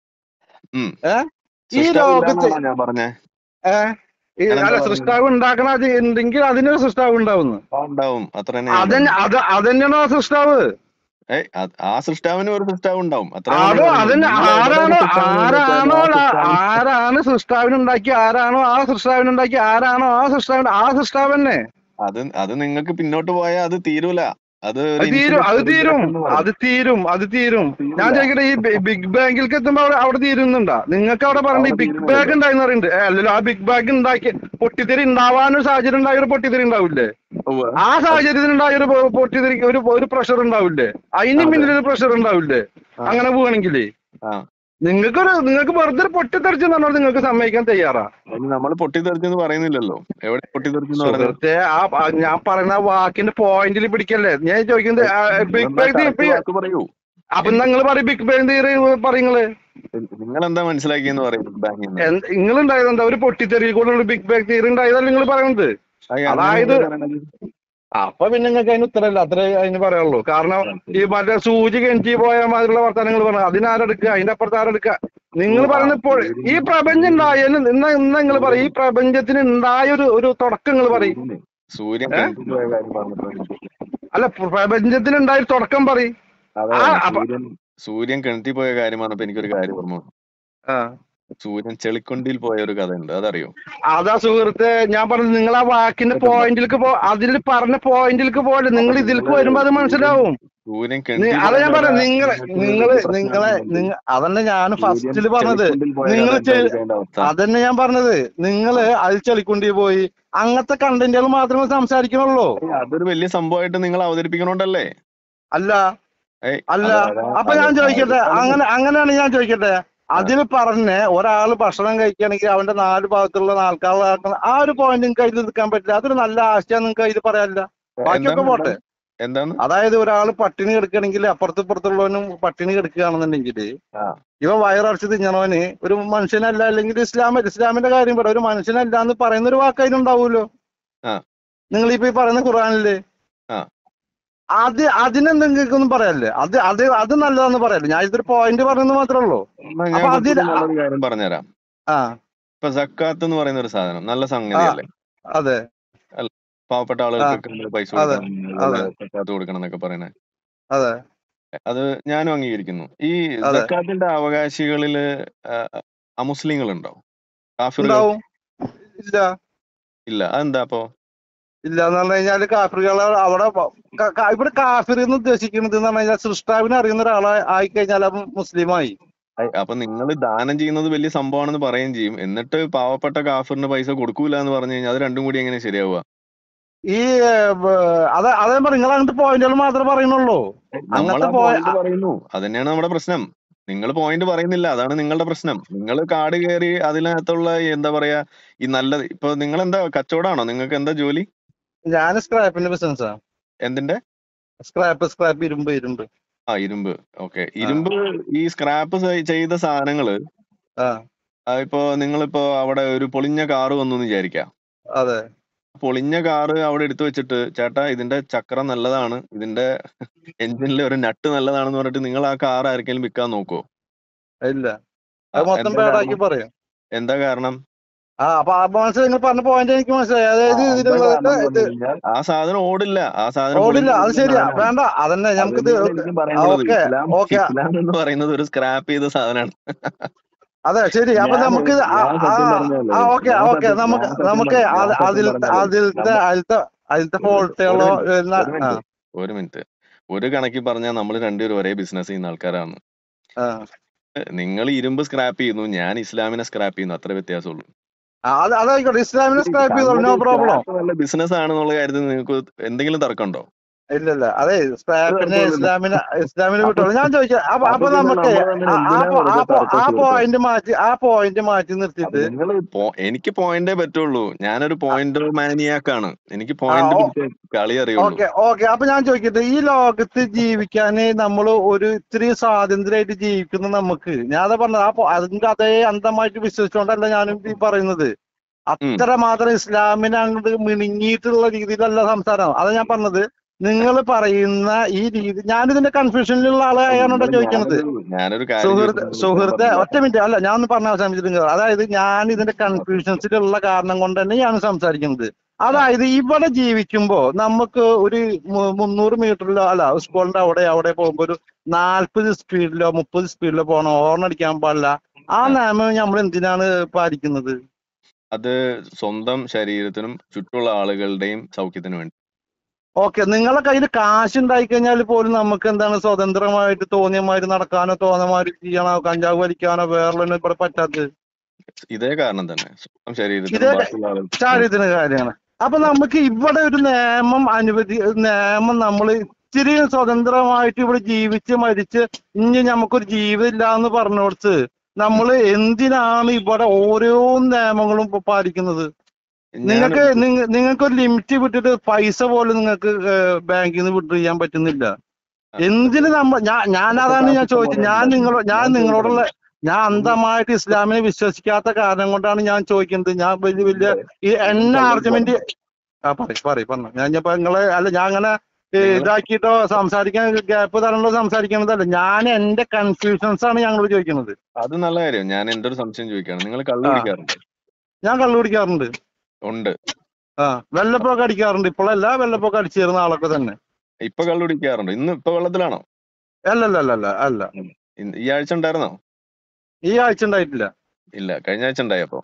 Speaker 2: ഉം
Speaker 1: ഏ ഈ
Speaker 2: സൃഷ്ടാവ്
Speaker 1: ലോകത്ത്
Speaker 2: ഇല്ലാന്നാണോ ഞാൻ പറഞ്ഞേ
Speaker 1: ഏ ഈ
Speaker 2: ഞാൻ
Speaker 1: അല്ല
Speaker 2: എന്താ പറഞ്ഞത്
Speaker 1: സൃഷ്ടാവ് ഉണ്ടാക്കണ അത് ഉണ്ടെങ്കിൽ അതിനൊരു സൃഷ്ടാവ് ഉണ്ടാവുന്നു
Speaker 2: ആ, ഉണ്ടാവും അത്ര തന്നെ ഞാൻ
Speaker 1: അതന്നെ
Speaker 2: പറഞ്ഞത്
Speaker 1: അത് അതന്നെയാണോ ആ സൃഷ്ടാവ്
Speaker 2: ഏയ് അത് ആ സൃഷ്ടാവിന് ഒരു സൃഷ്ടാവ് ഉണ്ടാവും അത്രയാണ്
Speaker 1: അതോ
Speaker 2: ഞാൻ പറഞ്ഞത്
Speaker 1: അതന്നെ
Speaker 2: നിങ്ങൾ
Speaker 1: ആരാണോ
Speaker 2: എവിടെയാണ് സൃഷ്ടാവിനെ വെച്ചാൽ
Speaker 1: ആരാണോ
Speaker 2: ആ
Speaker 1: ല-
Speaker 2: സൃഷ്ടാവ്
Speaker 1: ആരാണ് സൃഷ്ടാവിനുണ്ടാക്കി ആരാണോ ആ സൃഷ്ടാവിനുണ്ടാക്കി ആരാണോ ആ സൃഷ്ടാവിന് ആ സൃഷ്ടാവ് തന്നെ
Speaker 2: അത് അത് നിങ്ങൾക്ക് പിന്നോട്ട് പോയാൽ അത് തീരൂല അത് ഒരു
Speaker 1: അത് തീരും അത്
Speaker 2: ഇൻഫിനിറ്റ്
Speaker 1: തീരും
Speaker 2: റിഗ്രഷൻ എന്ന് പറയും
Speaker 1: അത് തീരും അത് തീരും ഞാൻ
Speaker 2: തീരില്ല
Speaker 1: ചോദിക്കട്ടെ ഈ ബി- ബിഗ് ബാങ്കിലേക്ക് എത്തുമ്പോ അവിടെ അവിടെ തീരുന്നുണ്ടാ നിങ്ങൾക്ക് അവിടെ പറഞ്ഞ ഈ
Speaker 2: അവിടെ
Speaker 1: ബിഗ് ബാഗ്
Speaker 2: തീരുന്നില്ലല്ലോ
Speaker 1: ഉണ്ടായിന്ന് പറയുന്നുണ്ട് ഏ, അല്ലല്ലോ ആ ബിഗ് ബാഗ് ഉണ്ടാക്കി പൊട്ടിത്തെറി ഉണ്ടാവാനൊരു സാഹചര്യം ഉണ്ടായ ഒരു പൊട്ടിത്തെറി ഉണ്ടാവില്ലേ
Speaker 2: ഉവ്വ്.
Speaker 1: ആ
Speaker 2: അത്
Speaker 1: സാഹചര്യത്തിൽ ഉണ്ടായ ഒരു പൊ- പൊട്ടിത്തെറി ഒരു ഒരു പ്രഷർ ഉണ്ടാവില്ലേ അതിന്
Speaker 2: അതെ
Speaker 1: പിന്നിൽ ഒരു പ്രഷർ ഉണ്ടാവില്ലേ
Speaker 2: ആ
Speaker 1: അങ്ങനെ പോവാണെങ്കിലേ
Speaker 2: ആ
Speaker 1: നിങ്ങൾക്കൊരു നിങ്ങൾക്ക് വെറുതെ ഒരു പൊട്ടിത്തെറിച്ച് പറഞ്ഞാൽ നിങ്ങൾക്ക് സമ്മതിക്കാൻ തയ്യാറാ
Speaker 2: അതിന് നമ്മൾ പൊട്ടിത്തെറിച്ചെന്ന് പറയുന്നില്ലല്ലോ എവിടെ പൊട്ടിത്തെറിച്ചെന്ന് പറഞ്ഞത്
Speaker 1: സുഹൃത്തെ ആ ആ ഞാൻ പറയുന്ന ആ വാക്കിന്റെ പോയിന്റിൽ പിടിക്കല്ലേ ഞാൻ ചോദിക്കുന്നത് ബിഗ്
Speaker 2: നിങ്ങളെന്താ
Speaker 1: ബാഗ്
Speaker 2: കറക്റ്റ് വാക്ക് പറയൂ
Speaker 1: അപ്പൊ നിങ്ങൾ പറയും ബിഗ് ബാങ് തിയറി പറയുങ്ങള്
Speaker 2: നിങ്ങൾ എന്താ മനസ്സിലാക്കിയെന്ന് പറയും ബാങ്കിൽ നിന്ന്
Speaker 1: നിങ്ങൾ ഉണ്ടായത് എന്താ ഒരു പൊട്ടിത്തെറിയിൽ കൂടെ ഒരു ബിഗ് ബാങ് തിയറി ഉണ്ടായതല്ല നിങ്ങൾ പറയുന്നത്
Speaker 2: അത് അങ്ങനെ
Speaker 1: അതായത്
Speaker 2: നിങ്ങൾ പറയണത്
Speaker 1: അപ്പൊ പിന്നെ നിങ്ങൾക്ക് അതിന് ഉത്തരമില്ല അത്രേ അതിന് പറയാനുള്ളൂ കാരണം ഈ മറ്റേ സൂചി കെഞ്ചി പോയ മാതിരിയുള്ള വർത്തമാനങ്ങൾ പറഞ്ഞു അതിനാരെടുക്കുക അതിന്റെ അപ്പുറത്ത് ആരെടുക്കുക നിങ്ങൾ
Speaker 2: ഓ ആ
Speaker 1: പറയുന്ന ഇപ്പോൾ ഈ
Speaker 2: സൂര്യൻ
Speaker 1: പ്രപഞ്ചം ഉണ്ടായാലും ഇന്ന് ഇന്ന് നിങ്ങൾ പറയും ഈ പ്രപഞ്ചത്തിന് ഉണ്ടായ ഒരു ഒരു തുടക്കം നിങ്ങൾ പറയും
Speaker 2: സൂര്യന് സൂര്യൻ
Speaker 1: ഏ
Speaker 2: കിണറ്റിൽ പോയ കാര്യം പറഞ്ഞപ്പോ
Speaker 1: അല്ല പ്രപഞ്ചത്തിന് ഉണ്ടായ ഒരു തുടക്കം പറയും
Speaker 2: അതെ
Speaker 1: ആ അപ്പൊ
Speaker 2: സൂര്യൻ സൂര്യൻ കിണറ്റിൽ പോയ കാര്യം പറഞ്ഞപ്പോ എനിക്കൊരു കാര്യം ഓർമ്മ വന്നു.
Speaker 1: ആ
Speaker 2: സൂര്യൻ ചെളിക്കൊണ്ടിയിൽ പോയ ഒരു കഥയുണ്ട് അതറിയോ
Speaker 1: അതാ സുഹൃത്തെ ഞാൻ പറഞ്ഞത് നിങ്ങൾ ആ വാക്കിന്റെ
Speaker 2: കേട്ടിട്ടുണ്ടോ
Speaker 1: പോയിന്റിലേക്ക് പോ അതിൽ പറഞ്ഞ പോയിന്റിലേക്ക് പോലെ
Speaker 2: അപ്പൊ
Speaker 1: നിങ്ങൾ ഇതിലേക്ക്
Speaker 2: നിങ്ങള്
Speaker 1: വരുമ്പോ അത്
Speaker 2: സൂര്യൻ
Speaker 1: മനസ്സിലാവും
Speaker 2: സൂര്യൻ
Speaker 1: നി-
Speaker 2: കിണറ്റിൽ
Speaker 1: അതാ
Speaker 2: പോയ
Speaker 1: ഞാൻ
Speaker 2: കഥ
Speaker 1: പറഞ്ഞത് നിങ്ങളെ
Speaker 2: നിങ്ങൾക്ക്
Speaker 1: നിങ്ങള്
Speaker 2: വലിയ
Speaker 1: നിങ്ങളെ
Speaker 2: പ്രശ്നമാകുന്നുണ്ട്
Speaker 1: നിങ്ങ അതന്നെ ഞാൻ
Speaker 2: സൂര്യൻ
Speaker 1: ഫസ്റ്റില് പറഞ്ഞത്
Speaker 2: ചെളിക്കൊണ്ടിൽ പോയ കഥ
Speaker 1: നിങ്ങൾ
Speaker 2: എന്തായിരിക്കും അതിന്റെ അവസ്ഥ
Speaker 1: അതന്നെ ഞാൻ പറഞ്ഞത് നിങ്ങള് അത് ചെളിക്കുണ്ടി പോയി അങ്ങനത്തെ കണ്ടന്റുകൾ മാത്രമേ സംസാരിക്കണുള്ളൂ
Speaker 2: ഏയ് അതൊരു വലിയ സംഭവമായിട്ട് നിങ്ങൾ അവതരിപ്പിക്കണോണ്ടല്ലേ
Speaker 1: അല്ല
Speaker 2: ഏയ്
Speaker 1: അല്ല
Speaker 2: അത് അതാ
Speaker 1: അപ്പൊ
Speaker 2: അത്
Speaker 1: ഞാൻ ചോദിക്കട്ടെ
Speaker 2: അത്
Speaker 1: അങ്ങനെ അങ്ങനെയാണ് ഞാൻ ചോദിക്കട്ടെ
Speaker 2: ആ
Speaker 1: അതിൽ പറഞ്ഞ ഒരാൾ ഭക്ഷണം കഴിക്കുകയാണെങ്കിൽ അവന്റെ നാല് ഭാഗത്തുള്ള ആൾക്കാർ ആ ഒരു പോയിന്റ് നിങ്ങൾക്ക് അതിൽ എടുക്കാൻ പറ്റില്ല അതൊരു നല്ല ആശയം നിങ്ങൾക്ക് അതിൽ പറയാനില്ല ബാക്കിയൊക്കെ
Speaker 2: എന്താണ്
Speaker 1: പോട്ടെ
Speaker 2: എന്താണ് എന്താണ്
Speaker 1: അതായത് ഒരാൾ പട്ടിണി കിടക്കുകയാണെങ്കിൽ അപ്പുറത്ത് ഇപ്പുറത്തുള്ളവനും പട്ടിണി കിടക്കുകയാണെന്നുണ്ടെങ്കിൽ
Speaker 2: ആ
Speaker 1: ഇവ വയറടച്ച് തിന്നണവന് ഒരു മനുഷ്യനല്ല അല്ലെങ്കിൽ ഇസ്ലാം ഇസ്ലാമിന്റെ കാര്യം പറ ഒരു മനുഷ്യനല്ല എന്ന് പറയുന്ന ഒരു വാക്ക് അതിലുണ്ടാവുമല്ലോ
Speaker 2: ആ
Speaker 1: നിങ്ങൾ ഇപ്പൊ ഈ പറയുന്ന ഖുറാനില്
Speaker 2: ആ
Speaker 1: അത് അതിനെന്തെങ്കിലും പറയാല്ലേ അത് അത് അത് നല്ലതാന്ന് പറയല്ലേ ഞാൻ ഇതൊരു പോയിന്റ് പറയുന്നത് മാത്രമേ ഉള്ളൂ
Speaker 2: എന്നാ ഞാൻ
Speaker 1: അപ്പൊ അതിൽ
Speaker 2: കുറച്ചുകൂടി നല്ലൊരു കാര്യം പറഞ്ഞുതരാം
Speaker 1: ആ
Speaker 2: ഇപ്പൊ സക്കാത്ത് എന്ന് പറയുന്ന ഒരു സാധനം നല്ല
Speaker 1: ആ
Speaker 2: സംഗതിയല്ലേ
Speaker 1: അതെ
Speaker 2: അല്ല പാവപ്പെട്ട
Speaker 1: ആ
Speaker 2: ആളുകൾക്കൊക്കെ നമ്മൾ പൈസ
Speaker 1: അതെ
Speaker 2: കൊടുക്കണം
Speaker 1: അതെ
Speaker 2: അതുപോലെ സക്കാത്ത് കൊടുക്കണം എന്നൊക്കെ പറയണേ
Speaker 1: അതെ
Speaker 2: അത് ഞാനും അംഗീകരിക്കുന്നു ഈ
Speaker 1: അതെ
Speaker 2: സക്കാത്തിന്റെ അവകാശികളില് അമുസ്ലിങ്ങൾ ഉണ്ടോ കാഫിറുകൾ
Speaker 1: ഉണ്ടാവും ഇല്ല
Speaker 2: ഇല്ല അതെന്താ അപ്പോ
Speaker 1: ഇല്ല എന്ന് പറഞ്ഞു കഴിഞ്ഞാല് കാഫിറുകൾ അവിടെ പ- ക- ക- ഇവിടെ കാഫിർ എന്ന് ഉദ്ദേശിക്കുന്നത് എന്ന് പറഞ്ഞു കഴിഞ്ഞാൽ സൃഷ്ടാവിനെ അറിയുന്ന ഒരാളെ ആയി കഴിഞ്ഞാൽ അവൻ മുസ്ലിമായി
Speaker 2: ഐ, അപ്പൊ നിങ്ങൾ ദാനം ചെയ്യുന്നത് വലിയ സംഭവമാണെന്ന് പറയുകയും ചെയ്യും എന്നിട്ട് പാവപ്പെട്ട കാഫിറിന് പൈസ കൊടുക്കൂല എന്ന് പറഞ്ഞു കഴിഞ്ഞാൽ അത് രണ്ടും കൂടി എങ്ങനെ ശരിയാവുക
Speaker 1: ഈ ഏർ, ബ- അത അതേ പറ നിങ്ങൾ അങ്ങനത്തെ പോയിന്റുകൾ മാത്രമേ പറയുന്നുള്ളൂ
Speaker 2: നമ്മൾ
Speaker 1: അങ്ങനത്തെ
Speaker 2: ആ
Speaker 1: പോയി
Speaker 2: പോയിന്റ് പറയുന്നു അത് തന്നെയാണ് നമ്മുടെ പ്രശ്നം നിങ്ങൾ പോയിന്റ് പറയുന്നില്ല അതാണ് നിങ്ങളുടെ പ്രശ്നം നിങ്ങൾ കാട് കയറി അതിനകത്തുള്ള എന്താ പറയാ ഈ നല്ല ഇപ്പൊ നിങ്ങൾ എന്താ കച്ചവടമാണോ നിങ്ങൾക്ക് എന്താ ജോലി
Speaker 1: ഞാൻ സ്ക്രാപ്പിന്റെ ബിസിനസ്സാ
Speaker 2: എന്തിന്റെ
Speaker 1: സ്ക്രാപ്പ് സ്ക്രാപ്പ് ഇരുമ്പ് ഇരുമ്പ്
Speaker 2: ആ ഇരുമ്പ് ഓക്കെ ഇരുമ്പ് ഈ സ്ക്രാപ്പ് ചെയ്ത സാധനങ്ങള്
Speaker 1: ആ
Speaker 2: ആ, ഇപ്പോ നിങ്ങളിപ്പോ അവിടെ ഒരു പൊളിഞ്ഞ കാറ് വന്നു എന്ന് വിചാരിക്കാം
Speaker 1: അതെ
Speaker 2: പൊളിഞ്ഞ കാറ് അവിടെ എടുത്തു വെച്ചിട്ട് ചേട്ടാ ഇതിന്റെ ചക്രം നല്ലതാണ് ഇതിന്റെ എഞ്ചിനിലെ ഒരു നട്ട് നല്ലതാണെന്ന് പറഞ്ഞിട്ട് നിങ്ങൾ ആ കാർ ആർക്കെങ്കിലും വിൽക്കാൻ നോക്കുവോ
Speaker 1: ഇല്ല
Speaker 2: ആ,
Speaker 1: അത് മൊത്തം
Speaker 2: എന്താ
Speaker 1: പേടാക്കി
Speaker 2: കാരണം?
Speaker 1: പറയും
Speaker 2: എന്താ കാരണം
Speaker 1: ആ അപ്പൊ ആ മനസ്സിലായി നിങ്ങൾ പറഞ്ഞ പോയിന്റ് എനിക്ക് മനസ്സിലായി അതായത്
Speaker 2: ആ, എന്താ
Speaker 1: ഇതിലുള്ളത്
Speaker 2: കാരണം എന്ന് പറഞ്ഞു കഴിഞ്ഞാൽ ആ സാധനം ഓടില്ല ആ സാധനം
Speaker 1: ഓടില്ല അത്
Speaker 2: പൊളിഞ്ഞ
Speaker 1: ശരിയാ
Speaker 2: സാധനമാണ്.
Speaker 1: വേണ്ട അതന്നെ നമുക്കിത്
Speaker 2: അതുതന്നെയാണ് എനിക്കും പറയാനുള്ളത്.
Speaker 1: ഓക്കെ
Speaker 2: ഇസ്ലാം
Speaker 1: ഓക്കെ
Speaker 2: ഇസ്ലാം എന്ന് പറയുന്നത് ഒരു സ്ക്രാപ്പ് ചെയ്ത സാധനമാണ്
Speaker 1: അതെ ശരി അപ്പൊ
Speaker 2: ഞാൻ-
Speaker 1: നമുക്ക് ഇത് ആ
Speaker 2: ഞാൻ സത്യം
Speaker 1: ആ
Speaker 2: പറഞ്ഞതല്ലേ.
Speaker 1: ആ ഓക്കെ
Speaker 2: ഞാൻ
Speaker 1: ഓക്കെ
Speaker 2: സത്യം-
Speaker 1: നമുക്ക്
Speaker 2: ഞാൻ സത്യം
Speaker 1: നമുക്ക്
Speaker 2: പറഞ്ഞ-
Speaker 1: അത്
Speaker 2: ഞാൻ സത്യം
Speaker 1: അതിൽ
Speaker 2: പറഞ്ഞതല്ലേ.
Speaker 1: അതിലത്തെ അതിലത്തെ അതിലത്തെ ഫോൾട്ടുകളോ
Speaker 2: ഒരു
Speaker 1: ആ
Speaker 2: മിനിറ്റ് ഒരു മിനിറ്റ് ഒരു കണക്കിൽ പറഞ്ഞാൽ നമ്മൾ രണ്ടുപേരും ഒരേ ബിസിനസ് ചെയ്യുന്ന ആൾക്കാരാണ്
Speaker 1: ആ
Speaker 2: നിങ്ങൾ ഇരുമ്പ് സ്ക്രാപ്പ് ചെയ്യുന്നു ഞാൻ ഇസ്ലാമിനെ സ്ക്രാപ്പ് ചെയ്യുന്നു അത്ര വ്യത്യാസമുള്ളൂ
Speaker 1: ആ, അത് അതായിക്കോട്ടെ ഇസ്ലാമിനെ സ്ക്രാപ്പ് ചെയ്തോളൂ നോ പ്രോബ്ലം
Speaker 2: നല്ല ബിസിനസ് ആണെന്നുള്ള കാര്യത്തിൽ നിങ്ങൾക്ക് എന്തെങ്കിലും തർക്കമുണ്ടോ
Speaker 1: ഇല്ല ഇല്ല അതെ സ്ക്രാപ്പിനെ
Speaker 2: അത്
Speaker 1: ഇസ്ലാമിനെ ഇസ്ലാമിനെ വിട്ടോളൂ ഞാൻ ചോദിക്കാം അപ്പൊ അപ്പൊ
Speaker 2: അപ്പൊ പിന്നെ
Speaker 1: നമുക്ക്
Speaker 2: നമ്മൾ തമ്മിൽ
Speaker 1: ആ- ആ
Speaker 2: എന്തിനാ
Speaker 1: പോ- ആ
Speaker 2: വെറുതെ
Speaker 1: പോ-
Speaker 2: തർക്കം
Speaker 1: ആ
Speaker 2: സുഹൃത്തേ?
Speaker 1: പോയിന്റ് മാറ്റി ആ പോയിന്റ് മാറ്റി നിർത്തിയിട്ട്
Speaker 2: നിങ്ങൾ എനിക്ക് പോയിന്റേ പറ്റുള്ളൂ ഞാനൊരു പോയിന്റ് മാനിയാക്കാണ് എനിക്ക് പോയിന്റ്
Speaker 1: ആ, ഓ.
Speaker 2: പിടിച്ച കളി അറിയുള്ളൂ
Speaker 1: ഓക്കെ ഓക്കെ അപ്പൊ ഞാൻ ചോദിക്കട്ടെ ഈ ലോകത്ത് ജീവിക്കാൻ നമ്മൾ ഒരു ഇത്തിരി സ്വാതന്ത്ര്യമായിട്ട് ജീവിക്കുന്ന നമുക്ക് ഞാൻ അതാ പറഞ്ഞത് ആ പോ- അതിന്റെ അതേ അന്തമായിട്ട് വിശ്വസിച്ചുകൊണ്ടല്ല ഞാനും ഈ പറയുന്നത് അത്ര മാത്രം ഇസ്ലാമിനെ അങ്ങോട്ട് മിണുങ്ങിയിട്ടുള്ള രീതിയിലല്ല സംസാരം അതാ ഞാൻ പറഞ്ഞത് നിങ്ങൾ പറയുന്ന ഈ രീതി ഞാനിതിന്റെ കൺഫ്യൂഷനിലുള്ള ആളായാണ് ചോദിക്കുന്നത്
Speaker 2: ഞാനൊരു- ഞാനൊരു കാര്യം
Speaker 1: സുഹൃത്ത്
Speaker 2: ചോദിക്കുന്നത്
Speaker 1: സുഹൃത്തെ ഒറ്റ മിനിറ്റ് അല്ല ഞാൻ ഒന്ന് പറഞ്ഞ അവസാനിച്ചിട്ടുണ്ട് അതായത് ഞാൻ ഇതിന്റെ കൺഫ്യൂഷൻസിലുള്ള കാരണം കൊണ്ട് തന്നെ ഞാൻ സംസാരിക്കുന്നത് അതായത് ഇവിടെ ജീവിക്കുമ്പോ നമുക്ക് ഒരു മു- മുന്നൂറ് മീറ്ററിലോ അല്ല സ്കൂളിന്റെ അവിടെ അവിടെ പോകുമ്പോ ഒരു നാൽപ്പത് സ്പീഡിലോ മുപ്പത് സ്പീഡിലോ പോകണം ഹോർൺ അടിക്കാൻ പാടില്ല ആ നിയമം നമ്മൾ എന്തിനാണ് പാലിക്കുന്നത്
Speaker 2: അത് സ്വന്തം ശരീരത്തിനും ചുറ്റുള്ള ആളുകളുടെയും സൗഖ്യത്തിനും വേണ്ടി
Speaker 1: ഓക്കെ നിങ്ങളെ കയ്യിൽ കാശ് ഉണ്ടായി കഴിഞ്ഞാൽ പോലും നമുക്ക് എന്താണ് സ്വതന്ത്രമായിട്ട് തോന്നിയമാതിരി നടക്കാനോ തോന്നിയമാതിരി ചെയ്യണോ കഞ്ചാവ് വലിക്കാനോ വേറെ ഇവിടെ പറ്റാത്തത്
Speaker 2: ഇതേ കാരണം തന്നെ സ്വന്തം ശരീരത്തിനും
Speaker 1: ഇതേ-
Speaker 2: ബാക്കിയുള്ള ആളുകൾക്കും
Speaker 1: ചാരിത്ര കാര്യമാണ് അപ്പൊ നമുക്ക് ഇവിടെ ഒരു നിയമം അനുവദി നിയമം നമ്മൾ ഇത്തിരി സ്വതന്ത്രമായിട്ട് ഇവിടെ ജീവിച്ച് മരിച്ച് ഇനി നമുക്കൊരു ജീവിതം ഇല്ല എന്ന് പറഞ്ഞു കൊടുത്ത് നമ്മൾ എന്തിനാണ് ഇവിടെ ഓരോ നിയമങ്ങളും ഇപ്പൊ പാലിക്കുന്നത് നിങ്ങൾക്ക്
Speaker 2: ഞാനൊരു-
Speaker 1: നിങ്ങ- നിങ്ങൾക്ക് ഒരു ലിമിറ്റ് വിട്ടിട്ട് പൈസ പോലും നിങ്ങൾക്ക് ബാങ്കിൽ നിന്ന് വിട്ട് ചെയ്യാൻ പറ്റുന്നില്ല എന്തിന് നമ്മ ഞാൻ ഞാൻ അതാണ് ഞാൻ ചോദിച്ചത് ഞാൻ നിങ്ങളോ ഞാൻ നിങ്ങളോടുള്ള ഞാൻ അന്ധമായിട്ട് ഇസ്ലാമിനെ വിശ്വസിക്കാത്ത കാരണം കൊണ്ടാണ് ഞാൻ ചോദിക്കുന്നത് ഞാൻ വലിയ വലിയ ഈ എണ്ണ ആർഗ്യുമെന്റ് ആ പറയും പറയും പറഞ്ഞു ഞാൻ ഇപ്പൊ നിങ്ങളെ അല്ല ഞാൻ അങ്ങനെ ഏ,
Speaker 2: നിങ്ങള്
Speaker 1: ഇതാക്കിയിട്ടോ സംസാരിക്കാൻ ഗ്യാപ്പ് തരണല്ലോ സംസാരിക്കണതല്ല ഞാൻ എന്റെ കൺഫ്യൂഷൻസ് ആണ് ഞങ്ങളോട് ചോദിക്കുന്നത്
Speaker 2: അത് നല്ല കാര്യം ഞാൻ എന്റെ ഒരു സംശയം ചോദിക്കുകയാണ് നിങ്ങൾ കള്ളു
Speaker 1: ആ.
Speaker 2: കുടിക്കാറുണ്ട്
Speaker 1: ഞാൻ കള്ളു കുടിക്കാറുണ്ട്
Speaker 2: ഉണ്ട്
Speaker 1: ആ വെള്ളപ്പൊക്കെ അടിക്കാറുണ്ട് ഇപ്പോഴല്ല വെള്ളപ്പൊക്കെ അടിച്ചിരുന്ന ആളൊക്കെ തന്നെ
Speaker 2: ഇപ്പൊ കള്ളു കുടിക്കാറുണ്ട് ഇന്ന് ഇപ്പൊ വെള്ളത്തിലാണോ
Speaker 1: അല്ല അല്ല അല്ല അല്ല അല്ല
Speaker 2: ഇന്ന് ഈ ആഴ്ച ഉണ്ടായിരുന്നോ
Speaker 1: ഈ ആഴ്ച ഉണ്ടായിട്ടില്ല
Speaker 2: ഇല്ല കഴിഞ്ഞ ആഴ്ച ഉണ്ടായപ്പോ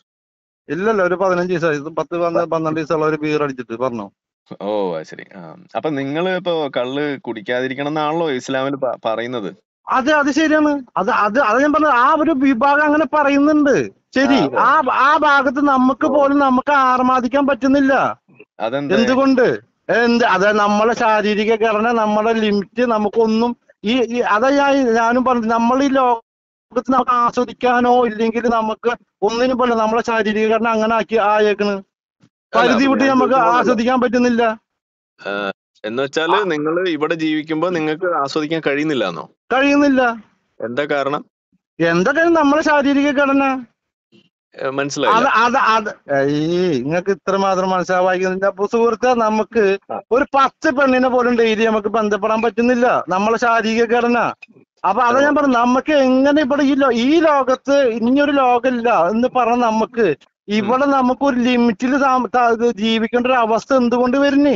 Speaker 1: ഇല്ലല്ല ഒരു പതിനഞ്ച് ദിവസം പത്ത് പന്ത്ര- പന്ത്രണ്ട് ദിവസമുള്ള ഒരു ബീർ അടിച്ചിട്ട് പറഞ്ഞു
Speaker 2: ഓ അത് ശരി ആ അപ്പൊ നിങ്ങൾ ഇപ്പൊ കള്ള് കുടിക്കാതിരിക്കണം എന്നാണല്ലോ ഇസ്ലാമിൽ പ- പറയുന്നത്
Speaker 1: അത് അത് ശരിയാണ് അത് അത് അത് ഞാൻ പറഞ്ഞത് ആ ഒരു വിഭാഗം അങ്ങനെ പറയുന്നുണ്ട് ശരി
Speaker 2: ആ,
Speaker 1: ആ ആ ഭാഗത്ത് നമുക്ക് പോലും നമുക്ക് ആർമാദിക്കാൻ പറ്റുന്നില്ല
Speaker 2: അതെന്താ
Speaker 1: എന്തുകൊണ്ട് എന്ത് അത് നമ്മളെ ശാരീരിക ഘടന നമ്മുടെ ലിമിറ്റ് നമുക്കൊന്നും ഈ ഈ- അതാ ഞാൻ ഞാനും പറഞ്ഞു നമ്മൾ ഈ ലോകത്ത് നമുക്ക് ആസ്വദിക്കാനോ ഇല്ലെങ്കിൽ നമുക്ക് ഒന്നിനും പോലെ നമ്മളെ ശാരീരിക ഘടന അങ്ങനെ ആക്കി ആയേക്കണ് പരിധി വിട്ട്
Speaker 2: ഞാൻ
Speaker 1: നമുക്ക്
Speaker 2: ചോദിക്കുന്നത്
Speaker 1: ആസ്വദിക്കാൻ പറ്റുന്നില്ല
Speaker 2: എന്ന് വെച്ചാല് നിങ്ങൾ ഇവിടെ ജീവിക്കുമ്പോ നിങ്ങൾക്ക് ആസ്വദിക്കാൻ കഴിയുന്നില്ല എന്നോ
Speaker 1: കഴിയുന്നില്ല
Speaker 2: എന്താ കാരണം
Speaker 1: എന്തൊക്കെ നമ്മളെ ശാരീരിക ഘടന
Speaker 2: ഏ, മനസ്സിലായില്ല
Speaker 1: അത് അത് അത് ഈ നിങ്ങൾക്ക് ഇത്ര മാത്രം മനസ്സിലാവായിരിക്കുന്നില്ല അപ്പൊ സുഹൃത്തെ നമുക്ക്
Speaker 2: ആ.
Speaker 1: ഒരു പത്ത് പെണ്ണിനെ പോലും ഡെയിലി നമുക്ക് ബന്ധപ്പെടാൻ പറ്റുന്നില്ല നമ്മളെ ശാരീരിക ഘടന അപ്പൊ അതാ ഞാൻ പറഞ്ഞു നമുക്ക് എങ്ങനെ ഇവിടെ ഈ ലോ- ഈ ലോകത്ത് ഇനിയൊരു ലോകമില്ല എന്ന് പറഞ്ഞ നമുക്ക് ഇവിടെ നമുക്ക് ഒരു ലിമിറ്റിൽ ജീവിക്കേണ്ട ഒരു അവസ്ഥ എന്തുകൊണ്ട് വരുന്നേ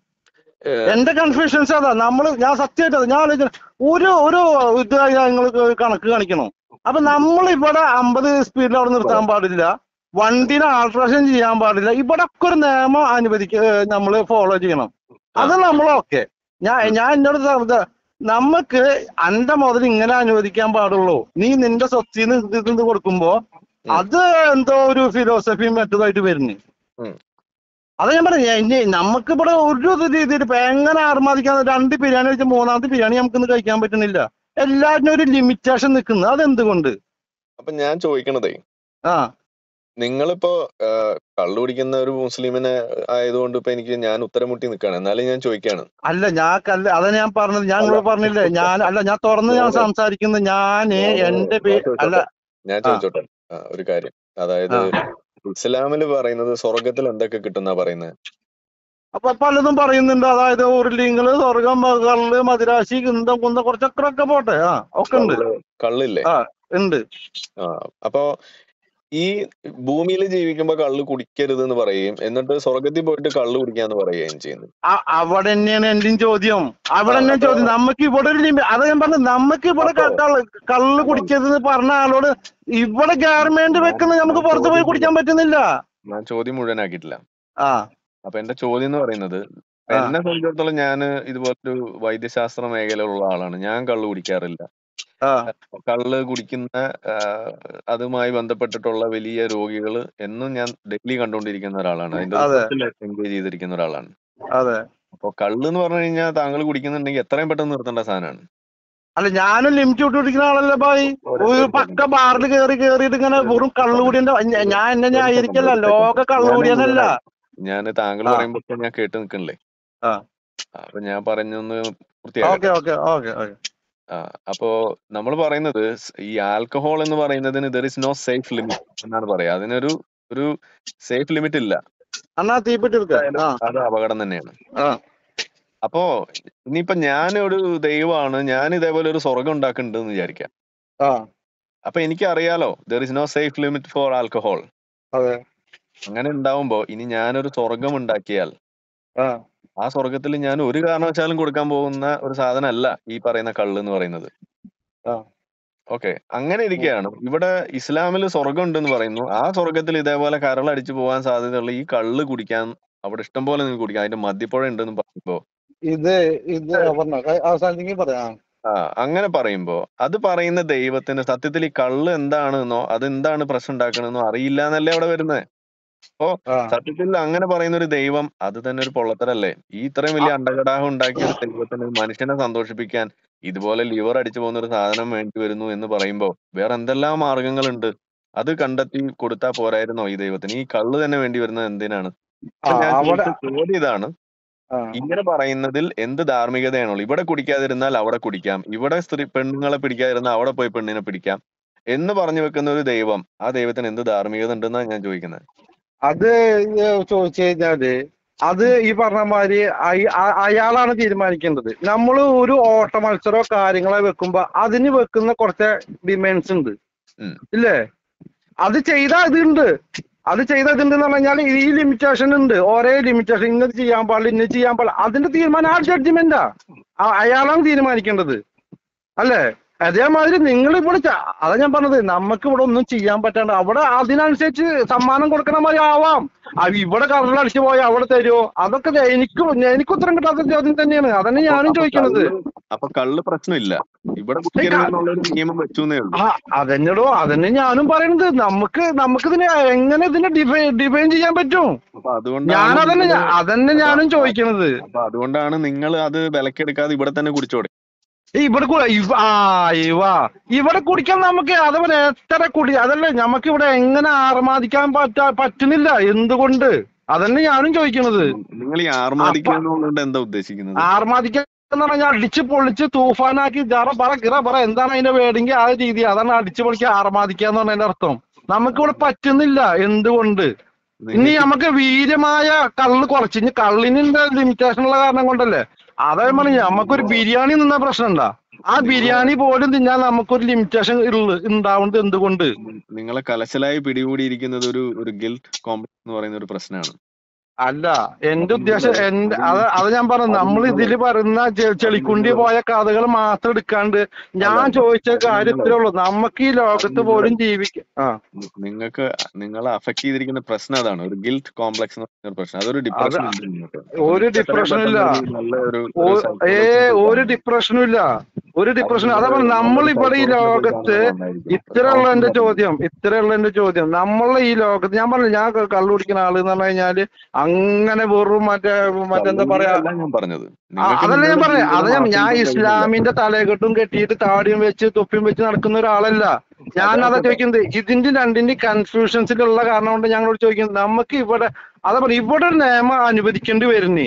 Speaker 2: ഏ,
Speaker 1: എന്റെ കൺഫ്യൂഷൻസ് അതാ നമ്മള് ഞാൻ സത്യമായിട്ട് അതാ. ഞാൻ ആലോചിക്കണം, ഒരു ഒരു ഇത് നിങ്ങൾ കണക്ക് കാണിക്കണം അപ്പൊ നമ്മൾ ഇവിടെ അമ്പത് സ്പീഡിൽ അവിടെ നിർത്താൻ പാടില്ല വണ്ടിനെ ആൾട്രേഷൻ ചെയ്യാൻ പാടില്ല ഇവിടെ ഒക്കെ ഒരു നിയമം അനുവദിക്ക നമ്മൾ ഫോളോ ചെയ്യണം അത് നമ്മൾ ഓക്കെ ഞാൻ ഞാൻ എന്നോട് സ- ഇത് നമുക്ക് അന്റെ മുതൽ ഇങ്ങനെ അനുവദിക്കാൻ പാടുള്ളൂ നീ നിന്റെ സ്വത്തിന് ഇത് ഇത് കൊടുക്കുമ്പോ അത് എന്തോ ഒരു ഫിലോസഫിയും മറ്റതായിട്ട് വരുന്നു
Speaker 2: ഉം.
Speaker 1: അതാ ഞാൻ പറഞ്ഞു ഇനി നമുക്ക് ഇവിടെ ഒരു രീതിയിൽ ഇപ്പൊ എങ്ങനെ ആർമാദിക്കാൻ രണ്ട് ബിരിയാണി കഴിച്ച മൂന്നാമത്തെ ബിരിയാണി നമുക്ക് ഇന്ന് കഴിക്കാൻ പറ്റുന്നില്ല എല്ലാറ്റിനും ഒരു ലിമിറ്റേഷൻ നിൽക്കുന്നത് അതെന്തുകൊണ്ട്
Speaker 2: അപ്പൊ ഞാൻ ചോദിക്കണതേ
Speaker 1: ആ
Speaker 2: നിങ്ങളിപ്പോ കള്ളു കുടിക്കുന്ന ഒരു മുസ്ലിമിനെ ആയതുകൊണ്ട് ഇപ്പൊ എനിക്ക് ഞാൻ ഉത്തരം മുട്ടി നിൽക്കുകയാണ് എന്നാലും ഞാൻ ചോദിക്കാണ്
Speaker 1: അല്ല ഞാൻ കല്ല അതാ ഞാൻ പറഞ്ഞത് ഞാൻ
Speaker 2: അല്ല
Speaker 1: നിങ്ങളോട് പറഞ്ഞില്ലേ ഞാൻ അല്ല ഞാൻ തുറന്ന് ഞാൻ
Speaker 2: ഞാന്
Speaker 1: സംസാരിക്കുന്നത് ഞാന്
Speaker 2: ഞാന്
Speaker 1: എന്റെ
Speaker 2: ഞാൻ
Speaker 1: പേ അല്ല
Speaker 2: ചോദിച്ചോട്ടെ ഞാൻ
Speaker 1: ആ
Speaker 2: ചോദിച്ചോട്ടെ ആ, ഒരു കാര്യം അതായത്
Speaker 1: ആ
Speaker 2: ഇസ്ലാമിൽ പറയുന്നത് സ്വർഗത്തിൽ എന്തൊക്കെ കിട്ടുന്ന പറയുന്നത്
Speaker 1: അപ്പൊ പലതും പറയുന്നുണ്ട് അതായത് ഉരുളിങ്ങള് സ്വർഗം കള്ള് മദിരാശി കുന്തം കുന്തം കുറച്ചൊക്കെ ഒക്കെ പോട്ടെ ആ ഒക്കെ ഉണ്ട്
Speaker 2: കള്ള് കള്ളില്ലേ
Speaker 1: ആ ഉണ്ട്
Speaker 2: ആ അപ്പോ ഈ ഭൂമിയിൽ ജീവിക്കുമ്പോ കള്ള് കുടിക്കരുത് എന്ന് പറയുകയും എന്നിട്ട് സ്വർഗത്തിൽ പോയിട്ട് കള്ള് കുടിക്കാന്ന് പറയുകയും ചെയ്യുന്നു
Speaker 1: അ- അവിടെ തന്നെയാണ് എന്റെയും ചോദ്യം
Speaker 2: ആ
Speaker 1: അവിടെ തന്നെ
Speaker 2: അപ്പൊ
Speaker 1: ചോദ്യം നമുക്ക് ഇവിടെ ഒരു ലിമി അതാ ഞാൻ പറഞ്ഞത് നമുക്ക് ഇവിടെ
Speaker 2: അപ്പോ
Speaker 1: ക- കള്ള് കള്ള്
Speaker 2: അപ്പൊ
Speaker 1: കുടിക്കരുത് പറഞ്ഞ ആളോട് ഇവിടെ ഗവൺമെന്റ്
Speaker 2: ഞാൻ
Speaker 1: വെക്കുന്നത് നമുക്ക്
Speaker 2: ഞാൻ
Speaker 1: പുറത്ത് പോയി
Speaker 2: ചോദ്യം
Speaker 1: കുടിക്കാൻ പറ്റുന്നില്ല
Speaker 2: ഞാൻ ചോദ്യം മുഴുവനാക്കിയിട്ടില്ല
Speaker 1: ആ
Speaker 2: അപ്പൊ എന്റെ ചോദ്യം എന്ന് പറയുന്നത്
Speaker 1: ആ
Speaker 2: എന്നെ സംബന്ധിച്ചിടത്തോളം ഞാൻ ഇതുപോലൊരു വൈദ്യശാസ്ത്ര മേഖലയിലുള്ള ആളാണ് ഞാൻ കള്ള് കുടിക്കാറില്ല
Speaker 1: ആ
Speaker 2: കള്ള് കുടിക്കുന്ന ആ, അതുമായി ബന്ധപ്പെട്ടിട്ടുള്ള വലിയ രോഗികൾ എന്നും ഞാൻ ഡെയിലി കണ്ടുകൊണ്ടിരിക്കുന്ന ഒരാളാണ് അതിന്റെ
Speaker 1: അതെ
Speaker 2: റിസർച്ചിൽ എൻഗേജ് ചെയ്തിരിക്കുന്ന ഒരാളാണ്
Speaker 1: അതെ
Speaker 2: അപ്പൊ കള്ള് എന്ന് പറഞ്ഞു കഴിഞ്ഞാൽ താങ്കൾ കുടിക്കുന്നുണ്ടെങ്കിൽ എത്രയും പെട്ടെന്ന് നിർത്തേണ്ട സാധനമാണ്
Speaker 1: അല്ല ഞാനും ലിമിറ്റ് വിട്ട് കുടിക്കുന്ന ആളല്ലേ ബായി
Speaker 2: ഒരു
Speaker 1: ഒരു
Speaker 2: ഒരു
Speaker 1: പക്ക
Speaker 2: സെക്കൻഡ്
Speaker 1: ബാറിൽ കയറി കയറിയിട്ട് ഇങ്ങനെ
Speaker 2: ഒരു
Speaker 1: വെറും
Speaker 2: സെക്കൻഡ്
Speaker 1: കള്ളുകൂടിയന്റെ ഞാൻ എന്നെ
Speaker 2: ഒരു സെക്കൻഡ്
Speaker 1: ന്യായീകരിക്കല്ല
Speaker 2: ഒരു
Speaker 1: ലോക
Speaker 2: സെക്കൻഡ് ഞാൻ
Speaker 1: കള്ളുകൂടിയനല്ല
Speaker 2: മുഴുവനായി ഞാൻ താങ്കൾ
Speaker 1: ആ
Speaker 2: പറയുമ്പോ ഇപ്പൊ ഞാൻ കേട്ട് നിൽക്കണില്ലേ
Speaker 1: ആ
Speaker 2: അപ്പൊ ഞാൻ പറഞ്ഞൊന്ന് പൂർത്തിയാക്കട്ടെ
Speaker 1: ഓക്കെ ഓക്കെ ഓക്കെ ഓക്കെ
Speaker 2: ആ അപ്പോ നമ്മൾ പറയുന്നത് സ് ഈ ആൽക്കഹോൾ എന്ന് പറയുന്നതിന് there is no safe limit എന്നാണ് പറയാ അതിനൊരു ഒരു സേഫ് ലിമിറ്റ് ഇല്ല
Speaker 1: അണ്ണാ തീപ്പെട്ടി എടുക്ക
Speaker 2: എന്തായാലും
Speaker 1: ആ
Speaker 2: അത് അപകടം തന്നെയാണ്
Speaker 1: ആ
Speaker 2: അപ്പോ ഇനിയിപ്പോ ഞാൻ ഒരു ദൈവമാണ് ഞാൻ ഇതേപോലെ ഒരു സ്വർഗം ഉണ്ടാക്കുന്നുണ്ടെന്ന് വിചാരിക്കാം
Speaker 1: ആ
Speaker 2: അപ്പൊ എനിക്ക് അറിയാലോ there is no safe limit for alcohol
Speaker 1: അതെ
Speaker 2: അങ്ങനെ ഉണ്ടാവുമ്പോ ഇനി ഞാനൊരു സ്വർഗം ഉണ്ടാക്കിയാൽ
Speaker 1: ആ
Speaker 2: ആ സ്വർഗത്തിൽ ഞാൻ ഒരു കാരണവശാലും കൊടുക്കാൻ പോകുന്ന ഒരു സാധനമല്ല ഈ പറയുന്ന കള്ള് എന്ന് പറയുന്നത്
Speaker 1: ആ
Speaker 2: ഓക്കെ അങ്ങനെ
Speaker 1: ഉം.
Speaker 2: ഇരിക്കുകയാണ് ഇവിടെ ഇസ്ലാമിൽ സ്വർഗം ഉണ്ടെന്ന് പറയുന്നു ആ സ്വർഗത്തിൽ ഇതേപോലെ കരളടിച്ചു പോകാൻ സാധ്യതയുള്ള ഈ കള്ള് കുടിക്കാൻ അവിടെ ഇഷ്ടം പോലെ നിങ്ങൾക്ക് കുടിക്കാം അതിന്റെ മദ്യപ്പുഴ ഉണ്ടെന്ന് പറയുമ്പോ
Speaker 1: ഇത് ഇത് പറഞ്ഞ അവസാനിച്ചെങ്കിൽ പറയാം
Speaker 2: ആ അങ്ങനെ പറയുമ്പോ അത് പറയുന്ന ദൈവത്തിന് സത്യത്തിൽ ഈ കള്ള് എന്താണെന്നോ അത് എന്താണ് പ്രശ്നം ഉണ്ടാക്കണമെന്നോ അറിയില്ല എന്നല്ലേ അവിടെ വരുന്നത് അപ്പോ
Speaker 1: ആ
Speaker 2: സത്യത്തിൽ അങ്ങനെ പറയുന്ന ഒരു ദൈവം അത് തന്നെ ഒരു പൊള്ളത്തരല്ലേ ഈ ഇത്രയും വലിയ അണ്ടകടാഹം ഉണ്ടാക്കിയ ഒരു ദൈവത്തിന് മനുഷ്യനെ സന്തോഷിപ്പിക്കാൻ ഇതുപോലെ ലിവർ അടിച്ചു പോകുന്ന ഒരു സാധനം വേണ്ടി വരുന്നു എന്ന് പറയുമ്പോ വേറെ എന്തെല്ലാം മാർഗങ്ങളുണ്ട് അത് കണ്ടെത്തി കൊടുത്താൽ പോരായിരുന്നോ ഈ ദൈവത്തിന് ഈ കള്ള് തന്നെ വേണ്ടി വരുന്നത് എന്തിനാണ്
Speaker 1: ആ
Speaker 2: അപ്പൊ ഞാൻ
Speaker 1: അവിടെ
Speaker 2: ചോദിച്ച ചോദ്യം ഇതാണ്
Speaker 1: ആ
Speaker 2: ഇങ്ങനെ പറയുന്നതിൽ എന്ത് ധാർമ്മികതയാണുള്ളത് ഇവിടെ കുടിക്കാതിരുന്നാൽ അവിടെ കുടിക്കാം ഇവിടെ സ്ത്രീ പെണ്ണുങ്ങളെ പിടിക്കാതിരുന്നാൽ അവിടെ പോയി പെണ്ണിനെ പിടിക്കാം എന്ന് പറഞ്ഞു വെക്കുന്ന ഒരു ദൈവം ആ ദൈവത്തിന് എന്ത് ധാർമ്മികത ഉണ്ടെന്നാണ് ഞാൻ ചോദിക്കുന്നത്
Speaker 1: അത് ചോദിച്ചു കഴിഞ്ഞാല് അത് ഈ പറഞ്ഞ മാതിരി അയ- അ- അയാളാണ് തീരുമാനിക്കേണ്ടത് നമ്മൾ ഒരു ഓട്ട മത്സരമോ കാര്യങ്ങളോ വെക്കുമ്പോ അതിന് വെക്കുന്ന കുറച്ച് ഡിമാൻഡ്സ് ഉണ്ട്
Speaker 2: ഉം.
Speaker 1: ഇല്ലേ അത് ചെയ്താൽ ഇതുണ്ട് അത് ചെയ്താൽ ഇതുണ്ട് എന്ന് പറഞ്ഞാൽ ഈ ലിമിറ്റേഷൻ ഉണ്ട് ഓരോ ലിമിറ്റേഷൻ ഇന്നത് ചെയ്യാൻ പാടില്ല ഇന്നത് ചെയ്യാൻ പാടില്ല അതിന്റെ തീരുമാനം ആ ജഡ്ജ്മെന്റാ അയാളാണ് തീരുമാനിക്കേണ്ടത് അല്ലേ അതേമാതിരി നിങ്ങൾ ഇവിടെ ച- അതാ ഞാൻ പറഞ്ഞത് നമുക്ക് ഇവിടെ ഒന്നും ചെയ്യാൻ പറ്റാണ്ട് അവിടെ അതിനനുസരിച്ച് സമ്മാനം കൊടുക്കണ മാതിരി ആവാം അത് ഇവിടെ കറണ്ടടിച്ചു പോയാൽ അവിടെ തരുമോ അതൊക്കെ ദേ എനിക്ക് എനിക്ക് ഉത്തരം കിട്ടാത്ത ചോദ്യം തന്നെയാണ് അതന്നെ
Speaker 2: അപ്പൊ
Speaker 1: ഞാനും
Speaker 2: അപ്പൊ
Speaker 1: ചോദിക്കണത്
Speaker 2: കള്ള് അപ്പൊ കള്ള് പ്രശ്നമില്ല ഇവിടെ
Speaker 1: ഏയ്
Speaker 2: കുടിക്കരുത്
Speaker 1: ക-
Speaker 2: എന്നുള്ള ഒരു നിയമം വെച്ചു എന്നേ ഉള്ളൂ
Speaker 1: ആ അതെന്നെടോ അതന്നെ ഞാനും പറയുന്നത് നമുക്ക് നമുക്ക് ഇതിനെ എങ്ങനെ ഇതിനെ ഡിഫൈൻ ഡിഫൈൻ ചെയ്യാൻ പറ്റും
Speaker 2: അപ്പൊ അതുകൊണ്ടാണ്
Speaker 1: ഞാനതന്നെ
Speaker 2: നിങ്ങള്
Speaker 1: ഞാ- അതന്നെ
Speaker 2: അപ്പൊ
Speaker 1: ഞാനും
Speaker 2: അ-
Speaker 1: ചോദിക്കണത്
Speaker 2: അപ്പൊ അതുകൊണ്ടാണ് നിങ്ങൾ അത് വിലക്കെടുക്കാതെ ഇവിടെ തന്നെ കുടിച്ചോടെ
Speaker 1: ഈ ഇവിടെ കു- ഇവ- ആ ഇവ ഇവിടെ കുടിക്കാൻ നമുക്ക് അതേപോലെ എത്ര കുടി അതല്ലേ നമുക്ക് ഇവിടെ എങ്ങനെ ആർമാദിക്കാൻ പറ്റാ പറ്റുന്നില്ല എന്തുകൊണ്ട് അതന്നെ ഞാനും ചോദിക്കണത്
Speaker 2: നിങ്ങൾ ഈ
Speaker 1: അപ്പൊ
Speaker 2: ആർമാദിക്കുക എന്നുള്ളത് എന്താ ഉദ്ദേശിക്കുന്നത്
Speaker 1: ആർമാദിക്കാൻ എന്ന് പറഞ്ഞാൽ അടിച്ച് പൊളിച്ച് തൂഫാനാക്കി ജറ പറ കിറ പറ എന്താണ് അതിന്റെ വേടെങ്കിൽ ആ രീതി അതാണ് അടിച്ച് പൊളിച്ച് ആർമാദിക്കുക എന്ന് പറഞ്ഞതിന്റെ അർത്ഥം നമുക്കിവിടെ പറ്റുന്നില്ല എന്തുകൊണ്ട് ഇനി
Speaker 2: നിങ്ങൾക്ക്
Speaker 1: നമുക്ക് വീര്യമായ കള്ള് കുറച്ച് ഇനി കള്ളിന്റെ ലിമിറ്റേഷൻ ഉള്ള കാരണം കൊണ്ടല്ലേ അതാ ഞാൻ പറഞ്ഞു നമുക്കൊരു ബിരിയാണി നിന്ന പ്രശ്നമുണ്ടാ ആ
Speaker 2: നിങ്ങളെ
Speaker 1: ബിരിയാണി പോലും തിന്നാൻ നമുക്കൊരു ലിമിറ്റേഷൻ ഉണ്ടാവുന്നത് എന്തുകൊണ്ട്
Speaker 2: നിങ്ങളെ കലശലായി പിടികൂടിയിരിക്കുന്നത് ഒരു ഒരു ഗിൽറ്റ് കോംപ്ലക്സ് എന്ന് പറയുന്ന ഒരു പ്രശ്നമാണ്
Speaker 1: അല്ല എന്റെ
Speaker 2: അത്
Speaker 1: ഉദ്ദേശം
Speaker 2: നിങ്ങള്
Speaker 1: എന്റെ
Speaker 2: അത്
Speaker 1: അത് അത് ഞാൻ പറഞ്ഞു
Speaker 2: അത്
Speaker 1: നമ്മൾ
Speaker 2: നിങ്ങള്
Speaker 1: ഇതില് പറയുന്ന ചെ-
Speaker 2: അത്
Speaker 1: ചെളിക്കുണ്ടി
Speaker 2: നിങ്ങള്
Speaker 1: പോയ കഥകൾ മാത്രം എടുക്കാണ്ട്
Speaker 2: അല്ല
Speaker 1: ഞാൻ
Speaker 2: അല്ല
Speaker 1: ചോദിച്ച
Speaker 2: അത്
Speaker 1: കാര്യം
Speaker 2: നിങ്ങള്
Speaker 1: ഇത്രേ ഉള്ളൂ നമുക്ക് ഈ
Speaker 2: അത്
Speaker 1: ലോകത്ത്
Speaker 2: നിങ്ങള്
Speaker 1: പോലും ജീവിക്കാം ആ
Speaker 2: നിങ്ങൾക്ക് നിങ്ങളെ അഫക്ട് ചെയ്തിരിക്കുന്ന പ്രശ്നം അതാണ് ഒരു ഗിൽറ്റ് കോംപ്ലക്സ് എന്ന് പറയുന്ന ഒരു പ്രശ്നം അതൊരു
Speaker 1: അത്
Speaker 2: ഡിപ്രഷൻ ഉണ്ട് നിങ്ങൾക്ക് അപ്പൊ
Speaker 1: ഒരു
Speaker 2: നിങ്ങൾക്ക് എത്രയും
Speaker 1: ഡിപ്രഷനും ഇല്ല
Speaker 2: പെട്ടെന്ന് ഒരു നല്ല ഒരു ഒരു
Speaker 1: ഓ- ഏ
Speaker 2: സൈക്കോളജിസ്റ്റ്
Speaker 1: ഒരു ഡിപ്രഷനും ഇല്ല ഒരു ഡിപ്രഷൻ അതാ പറഞ്ഞ നമ്മൾ ഇവിടെ ഈ ലോകത്ത് ഇത്രയുള്ള എന്റെ ചോദ്യം ഇത്രയുള്ള എന്റെ ചോദ്യം നമ്മളെ ഈ ലോകത്ത് ഞാൻ പറഞ്ഞു ഞാൻ ക- കള്ളു കുടിക്കുന്ന ആള് എന്ന് പറഞ്ഞു കഴിഞ്ഞാല് അങ്ങനെ വെറും മറ്റേ മറ്റെന്താ പറയാ
Speaker 2: അല്ല ഞാൻ പറഞ്ഞത്
Speaker 1: ആ,
Speaker 2: നിങ്ങൾക്ക്
Speaker 1: അതല്ല ഞാൻ
Speaker 2: നിങ്ങളുടെ
Speaker 1: പറഞ്ഞത് അത് ഞാൻ
Speaker 2: ജീവിതം
Speaker 1: ഞാൻ
Speaker 2: ആസ്വദിക്കാൻ കഴിയുന്നില്ല.
Speaker 1: ഇസ്ലാമിന്റെ തലകെട്ടും കെട്ടിയിട്ട് താടിയും വെച്ച് തൊപ്പിയും വെച്ച് നടക്കുന്ന ഒരാളല്ല ഞാൻ അതാ
Speaker 2: അതാ
Speaker 1: ചോദിക്കുന്നത് ഇതിന്റെ രണ്ടിന്റെ കൺഫ്യൂഷൻസിലുള്ള കാരണം കൊണ്ട് ഞങ്ങളോട് ചോദിക്കുന്നത് നമുക്ക് ഇവിടെ അതാ പറയുക ഇവിടെ ഒരു നിയമം അനുവദിക്കേണ്ടി വരുന്നേ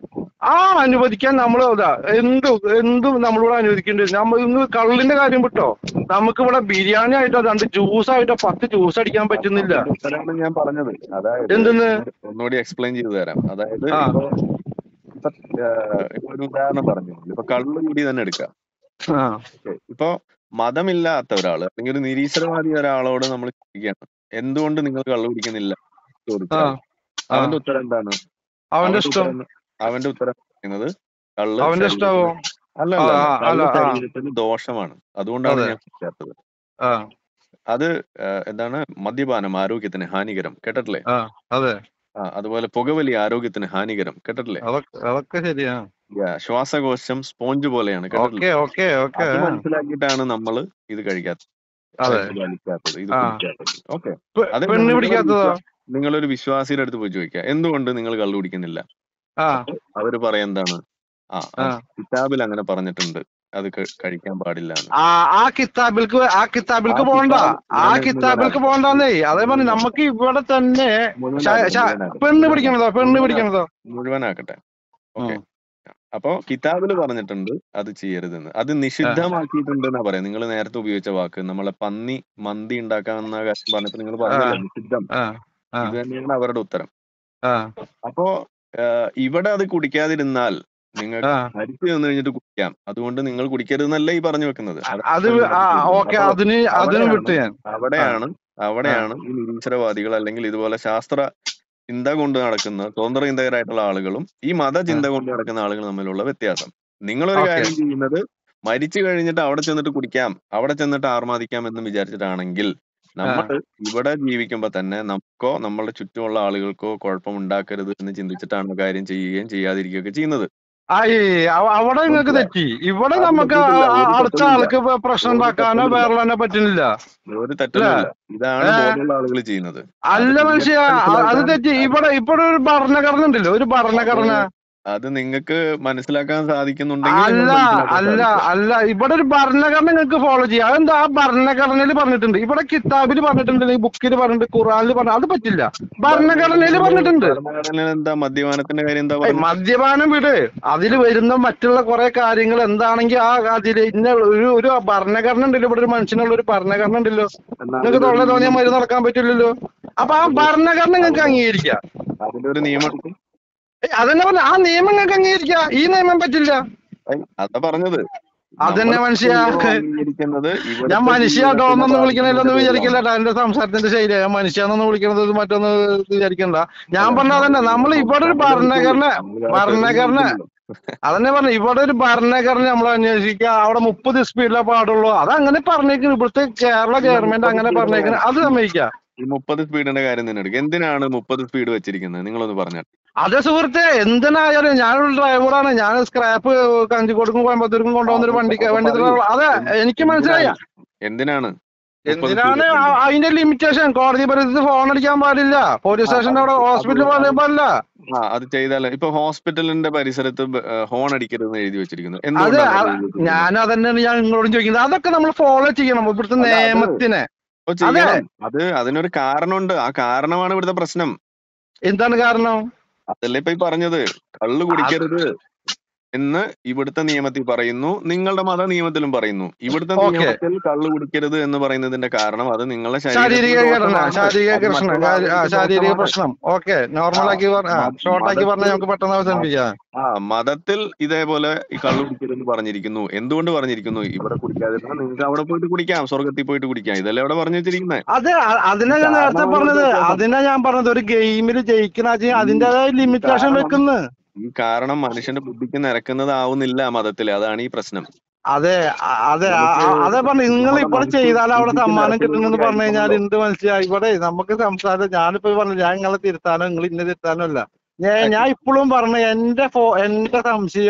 Speaker 1: ആ അനുവദിക്കാൻ നമ്മൾ ഇതാ എന്തും എന്തും നമ്മളിവിടെ അനുവദിക്കേണ്ടി വരും നമ്മൾ ഇന്ന് കള്ളിന്റെ കാര്യം വിട്ടോ നമുക്ക് ഇവിടെ ബിരിയാണി ആയിട്ടോ രണ്ട് ജ്യൂസ് ആയിട്ടോ പത്ത് ജ്യൂസ് അടിക്കാൻ പറ്റുന്നില്ല
Speaker 2: അതിന്റെ ഉത്തരമാണ് ഞാൻ പറഞ്ഞത് അതായത്
Speaker 1: എന്തെന്ന്
Speaker 2: ഒന്നുകൂടി എക്സ്പ്ലെയിൻ ചെയ്തു തരാം അതായത്
Speaker 1: ആ.
Speaker 2: ഇപ്പൊ ഇപ്പൊ, ഏഹ്, ഇപ്പൊ ഒരു ഉദാഹരണം പറഞ്ഞു ഇപ്പൊ കള്ളു കൂടി തന്നെ എടുക്കാം
Speaker 1: ആ
Speaker 2: Okay. ഇപ്പൊ മതമില്ലാത്ത ഒരാള് അല്ലെങ്കിൽ ഒരു നിരീശ്വരവാദി ഒരാളോട് നമ്മൾ ചോദിക്കുകയാണ് എന്തുകൊണ്ട് നിങ്ങൾ കള്ളു കുടിക്കുന്നില്ല
Speaker 1: ആ
Speaker 2: ചോദിച്ചാൽ
Speaker 1: ആ
Speaker 2: അവന്റെ ഉത്തരം എന്താണ്
Speaker 1: അവന്റെ ഇഷ്ടം
Speaker 2: ഉത്തരം അവന്റെ ഉത്തരം പറയുന്നത് കള്ള്
Speaker 1: അവന്റെ ഇഷ്ടാവോ
Speaker 2: അല്ല
Speaker 1: ആ,
Speaker 2: അല്ല
Speaker 1: ആ,
Speaker 2: കള്ള്
Speaker 1: അല്ല, ആ.
Speaker 2: ശരീരത്തിന് ദോഷമാണ് അതുകൊണ്ടാണ്
Speaker 1: അതെ.
Speaker 2: ഞാൻ കുടിക്കാത്തത്
Speaker 1: ആ
Speaker 2: അത് ഏഹ്, എന്താണ് മദ്യപാനം ആരോഗ്യത്തിന് ഹാനികരം കേട്ടിട്ടില്ലേ
Speaker 1: ആ അതെ
Speaker 2: ആ, അതുപോലെ പുകവലി ആരോഗ്യത്തിന് ഹാനികരം കേട്ടിട്ടില്ലേ
Speaker 1: അതൊക്കെ അതൊക്കെ ശരിയാ
Speaker 2: Yeah, ശ്വാസകോശം സ്പോഞ്ച് പോലെയാണ് കേട്ടിട്ടില്ലേ
Speaker 1: ഓക്കെ ഓക്കെ ഓക്കെ
Speaker 2: അത് മനസ്സിലാക്കിയിട്ടാണ് നമ്മൾ ഇത് കഴിക്കാത്തത്
Speaker 1: അതെ
Speaker 2: ഇത് വലിക്കാത്തത് ഇത്
Speaker 1: ആ.
Speaker 2: കുടിക്കാത്തത് ഓക്കെ
Speaker 1: പെ-
Speaker 2: അത്
Speaker 1: പെണ്ണ്
Speaker 2: നിങ്ങളൊരു
Speaker 1: പിടിക്കാത്തതോ
Speaker 2: വിശ്വാ- നിങ്ങളൊരു വിശ്വാസിയുടെ അടുത്ത് പോയി ചോദിക്കുക എന്തുകൊണ്ട് നിങ്ങൾ കള്ളു കുടിക്കുന്നില്ല
Speaker 1: ആ
Speaker 2: അവര് പറയാ എന്താണ് ആ
Speaker 1: ആ.
Speaker 2: ആ, കിതാബിൽ അങ്ങനെ പറഞ്ഞിട്ടുണ്ട് അത് ക- കഴിക്കാൻ പാടില്ല എന്ന്
Speaker 1: ആ ആ കിതാബിൽക്ക് ആ കിതാബിൽക്ക്
Speaker 2: ആ
Speaker 1: പോണ്ട
Speaker 2: കിതാബ്
Speaker 1: ആ
Speaker 2: മുഴുവൻ
Speaker 1: കിതാബിൽക്ക് പോണ്ടെന്നേ അതേ പറഞ്ഞു നമുക്ക് ഇവിടെ തന്നെ
Speaker 2: മുഴുവൻ
Speaker 1: ശ-
Speaker 2: ആക്കട്ടെ,
Speaker 1: ശ-
Speaker 2: മുഴുവൻ ആക്കട്ടെ.
Speaker 1: പെണ്ണ് പിടിക്കണതോ പെണ്ണ് പിടിക്കണതോ
Speaker 2: മുഴുവനാക്കട്ടെ ഓക്കെ
Speaker 1: ഉം.
Speaker 2: അപ്പോ കിതാബിൽ പറഞ്ഞിട്ടുണ്ട് അത് ചെയ്യരുതെന്ന് അത് നിഷിദ്ധമാക്കിയിട്ടുണ്ട് എന്നാ പറയാം നിങ്ങൾ നേരത്തെ ഉപയോഗിച്ച വാക്ക് നമ്മളെ പന്നി മന്തി ഉണ്ടാക്കാമെന്ന കാര്യം പറഞ്ഞപ്പോ നിങ്ങൾ പറഞ്ഞല്ലോ നിഷിദ്ധം
Speaker 1: ആ ആ
Speaker 2: ഇത് തന്നെയാണ് അവരുടെ ഉത്തരം
Speaker 1: ആ
Speaker 2: അപ്പോ ഏഹ്, ഇവിടെ അത് കുടിക്കാതിരുന്നാൽ നിങ്ങൾക്ക്
Speaker 1: ആ
Speaker 2: മരിച്ചു നിന്ന് കഴിഞ്ഞിട്ട് കുടിക്കാം അതുകൊണ്ട് നിങ്ങൾ കുടിക്കരുതെന്നല്ല ഈ പറഞ്ഞു വെക്കുന്നത് അത്
Speaker 1: അത് ആ ഓക്കെ
Speaker 2: അപ്പോ
Speaker 1: അതിന് അതിന്
Speaker 2: അവിടെയാണ്
Speaker 1: വിട്ടു ഞാൻ
Speaker 2: അവിടെയാണ് അവിടെയാണ് ഈ നിരീശ്വരവാദികൾ അല്ലെങ്കിൽ ഇതുപോലെ ശാസ്ത്ര ചിന്ത കൊണ്ട് നടക്കുന്ന സ്വതന്ത്ര ചിന്തകരായിട്ടുള്ള ആളുകളും ഈ മതചിന്ത കൊണ്ട് നടക്കുന്ന ആളുകളും തമ്മിലുള്ള വ്യത്യാസം നിങ്ങളൊരു
Speaker 1: Okay.
Speaker 2: കാര്യം ചെയ്യുന്നത് മരിച്ചു കഴിഞ്ഞിട്ട് അവിടെ ചെന്നിട്ട് കുടിക്കാം അവിടെ ചെന്നിട്ട് ആർമാദിക്കാം എന്ന് വിചാരിച്ചിട്ടാണെങ്കിൽ നമ്മൾ ഇവിടെ ജീവിക്കുമ്പോ തന്നെ നമുക്കോ നമ്മളുടെ ചുറ്റുമുള്ള ആളുകൾക്കോ കുഴപ്പമുണ്ടാക്കരുത് എന്ന് ചിന്തിച്ചിട്ടാണ് കാര്യം ചെയ്യുകയും ചെയ്യാതിരിക്കുകയൊക്കെ ചെയ്യുന്നത്
Speaker 1: ആയി അവ- അവിടെ നിങ്ങൾക്ക് തെറ്റി ഇവിടെ
Speaker 2: അത്
Speaker 1: നമുക്ക്
Speaker 2: തെറ്റില്ല,
Speaker 1: ആ-
Speaker 2: ഒരു
Speaker 1: അടുത്ത
Speaker 2: തെറ്റുമില്ല.
Speaker 1: ആൾക്ക് ഇപ്പൊ പ്രശ്നം
Speaker 2: ഒരു
Speaker 1: ഉണ്ടാക്കാനോ
Speaker 2: തെറ്റുമില്ല.
Speaker 1: വേറെ തന്നെ പറ്റുന്നില്ല
Speaker 2: ഒരു തെറ്റൊന്നുമില്ല ഇതാണ്
Speaker 1: ഏ?
Speaker 2: ബോധമുള്ള ആളുകൾ ചെയ്യുന്നത്
Speaker 1: അല്ല
Speaker 2: അത്
Speaker 1: മനുഷ്യ അത്
Speaker 2: മനസ്സിലാക്കാൻ-
Speaker 1: തെറ്റി ഇവിടെ ഇവിടെ ഒരു ഭരണഘടന ഉണ്ടല്ലോ ഒരു ഭരണഘടന
Speaker 2: അത് നിങ്ങൾക്ക് മനസ്സിലാക്കാൻ സാധിക്കുന്നുണ്ടെങ്കിൽ
Speaker 1: അല്ല
Speaker 2: നിങ്ങൾക്ക് മനസ്സിലാക്കാൻ
Speaker 1: അല്ല
Speaker 2: സാധിക്കും.
Speaker 1: അല്ല ഇവിടെ ഒരു ഭരണഘടന നിങ്ങൾക്ക് ഫോളോ ചെയ്യാം അതെന്താ ആ ഭരണഘടനയിൽ പറഞ്ഞിട്ടുണ്ട് ഇവിടെ കിതാബിൽ പറഞ്ഞിട്ടുണ്ട് ഈ ബുക്കിൽ പറഞ്ഞിട്ടുണ്ട് ഖുറാനിൽ പറഞ്ഞു അത് പറ്റില്ല ഭരണഘടനയിൽ പറഞ്ഞിട്ടുണ്ട്
Speaker 2: ഭരണഘടനയിൽ എന്താ മദ്യപാനത്തിന്റെ കാര്യം എന്താ
Speaker 1: ഏയ്
Speaker 2: പറയുന്നത്
Speaker 1: മദ്യപാനം വിട് അതിൽ വരുന്ന മറ്റുള്ള കുറെ കാര്യങ്ങൾ എന്താണെങ്കിൽ ആ അതിൽ ഇന്ന ഒരു ഒരു ഭരണഘടന ഉണ്ടല്ലോ ഇവിടെ ഒരു മനുഷ്യനുള്ള ഒരു ഭരണഘടന ഉണ്ടല്ലോ
Speaker 2: എന്നാ
Speaker 1: നിങ്ങൾക്ക് തൊള്ള തോന്നിയാൽ മരുന്ന് നടക്കാൻ പറ്റില്ലല്ലോ അപ്പൊ ആ ഭരണഘടന നിങ്ങൾക്ക് അംഗീകരിക്കാം
Speaker 2: അതിന്റെ ഒരു നിയമം എടുക്കും
Speaker 1: ഏയ് അതന്നെ പറഞ്ഞ ആ നിയമം നിങ്ങൾക്ക് അംഗീകരിക്കാം ഈ നിയമം പറ്റില്ല
Speaker 2: ഏയ് അതാ പറഞ്ഞത്
Speaker 1: അതന്നെ
Speaker 2: നമ്മൾ
Speaker 1: മനുഷ്യ.
Speaker 2: അംഗീകരിക്കുന്നത് ഇവിടുത്തെ
Speaker 1: ഞാൻ മനുഷ്യ
Speaker 2: ജീവിതത്തിന്റെ
Speaker 1: ഡോന്നൊന്നും വിളിക്കണില്ലെന്ന്
Speaker 2: ഭാഗത്തിന്റെ
Speaker 1: വിചാരിക്കില്ല ട്ടാ. എന്റെ സംസാരത്തിന്റെ ശൈലി ഞാൻ മനുഷ്യാന്നൊന്നും വിളിക്കണത് മറ്റൊന്ന് വിചാരിക്കണ്ട ഞാൻ പറഞ്ഞ തന്നെ നമ്മൾ ഇവിടെ ഒരു ഭരണഘടന ഭരണഘടന അതന്നെ പറഞ്ഞു ഇവിടെ ഒരു ഭരണഘടന നമ്മൾ അന്വേഷിക്കുക അവിടെ മുപ്പത് സ്പീഡിലെ പാടുള്ളൂ അത് അങ്ങനെ പറഞ്ഞേക്കുന്നു ഇവിടുത്തെ കേരള ഗവൺമെന്റ് അങ്ങനെ പറഞ്ഞേക്കുന്നത് അത് സമ്മതിക്കാം
Speaker 2: ഈ മുപ്പത് സ്പീഡിന്റെ കാര്യം തന്നെ എടുക്കുക എന്തിനാണ് മുപ്പത് സ്പീഡ് വെച്ചിരിക്കുന്നത് നിങ്ങളൊന്ന് പറഞ്ഞാൽ
Speaker 1: അതെ സുഹൃത്തെ എന്തിനായാലും ഞാനൊരു ഡ്രൈവറാണ് ഞാൻ സ്ക്രാപ്പ് കഞ്ചിക്കോടുക്കും കോയമ്പത്തൂർക്കും കൊണ്ടുവന്നൊരു വണ്ടി വണ്ടി driver. അതെ എനിക്ക് മനസ്സിലായി
Speaker 2: എന്തിനാണ്
Speaker 1: എന്തിനാണ് ആ- അതിന്റെ ലിമിറ്റേഷൻ കോടതി പരിധിയിൽ ഫോൺ അടിക്കാൻ പാടില്ല പോലീസ് സ്റ്റേഷന്റെ അവിടെ ഹോസ്പിറ്റലിൽ പറയാൻ പാടില്ല
Speaker 2: ആ അത് ചെയ്താൽ ഇപ്പൊ ഹോസ്പിറ്റലിന്റെ പരിസരത്ത് ബ- ഏ, ഹോൺ അടിക്കരുതെന്ന് എഴുതി വെച്ചിരിക്കുന്നു
Speaker 1: അത്
Speaker 2: എന്തുകൊണ്ടാണ്
Speaker 1: അ-
Speaker 2: അത് എഴുതി വെച്ചിരിക്കുന്നത്?
Speaker 1: ഞാൻ അതന്നെയാണ് ഞാൻ നിങ്ങളോടും ചോദിക്കുന്നത് അതൊക്കെ നമ്മൾ ഫോളോ ചെയ്യണം ഇവിടുത്തെ
Speaker 2: അല്ല, അത്
Speaker 1: നിയമത്തിനെ
Speaker 2: ഓ, ചെയ്യണം അത് അതിനൊരു കാരണമുണ്ട് ആ കാരണമാണ് ഇവിടുത്തെ പ്രശ്നം
Speaker 1: എന്താണ് കാരണം
Speaker 2: അതല്ലേ ഇപ്പൊ ഈ പറഞ്ഞത് കള്ളു കുടിക്കരുത് എന്ന് ഇവിടുത്തെ നിയമത്തിൽ പറയുന്നു നിങ്ങളുടെ മത നിയമത്തിലും പറയുന്നു ഇവിടുത്തെ
Speaker 1: Okay.
Speaker 2: നിയമത്തിൽ കള്ളു കുടിക്കരുത് എന്ന് പറയുന്നതിന്റെ കാരണം അത് നിങ്ങളുടെ
Speaker 1: ശാരീരിക ഘടന ശാരീരിക പ്രശ്നം
Speaker 2: മറ്റുള്ള
Speaker 1: ആ,
Speaker 2: ആളുകൾക്ക്
Speaker 1: ശാരീരിക
Speaker 2: ദോഷമാണ്.
Speaker 1: പ്രശ്നം ഓക്കെ നോർമൽ
Speaker 2: ആ,
Speaker 1: ആക്കി പറഞ്ഞ
Speaker 2: മത-
Speaker 1: ഷോർട്ടാക്കി പറഞ്ഞാൽ
Speaker 2: മതത്തിൽ-
Speaker 1: നമുക്ക് പെട്ടെന്ന് അവസാനിപ്പിക്കാം
Speaker 2: ആ മതത്തിൽ ഇതേപോലെ ഈ കള്ളു കുടിക്കരുതെന്ന് പറഞ്ഞിരിക്കുന്നു എന്തുകൊണ്ട് പറഞ്ഞിരിക്കുന്നു ഇവിടെ കുടിക്കാതിരുന്നാൽ നിങ്ങൾക്ക് അവിടെ പോയിട്ട് കുടിക്കാം സ്വർഗത്തിൽ പോയിട്ട് കുടിക്കാം ഇതല്ലേ അവിടെ പറഞ്ഞു വെച്ചിരിക്കുന്നത്
Speaker 1: അത് അ- അതിനാ ഞാൻ നേരത്തെ
Speaker 2: കാരണം
Speaker 1: പറഞ്ഞത്
Speaker 2: വ്യത്യാസം.
Speaker 1: അതിനാ ഞാൻ പറഞ്ഞത് ഒരു ഗെയിമിൽ ജയിക്കണ അതിന്റേതായ ലിമിറ്റേഷൻ
Speaker 2: കാരണം-
Speaker 1: വെക്കുന്നു
Speaker 2: ഈ കാരണം മനുഷ്യന്റെ ബുദ്ധിക്ക് നിരക്കുന്നതാവുന്നില്ല മതത്തില് അതാണ് ഈ പ്രശ്നം
Speaker 1: അതെ അ- അതെ അ-
Speaker 2: നമുക്ക്
Speaker 1: അ- അതേ പറഞ്ഞു നിങ്ങൾ
Speaker 2: നമ്മുടെ
Speaker 1: ഇപ്പോൾ
Speaker 2: മനസ്സ്
Speaker 1: ചെയ്താൽ അവിടെ
Speaker 2: ബുദ്ധിക്ക്
Speaker 1: സമ്മാനം
Speaker 2: നിരക്കുന്ന
Speaker 1: കിട്ടുന്നെന്ന്
Speaker 2: ഒരു
Speaker 1: പറഞ്ഞു കഴിഞ്ഞാൽ
Speaker 2: കാര്യമാണല്ലോ.
Speaker 1: എന്ത് മനസ്സിലായി ഇവിടെ നമുക്ക് സംസാരം ഞാനിപ്പോ പറഞ്ഞു ഞാൻ നിങ്ങളെ തിരുത്താനോ നിങ്ങൾ ഇന്നെ തിരുത്താനോ അല്ല ഞാൻ ഞാൻ ഇപ്പോഴും പറഞ്ഞു എന്റെ ഫോ എന്റെ സംശയം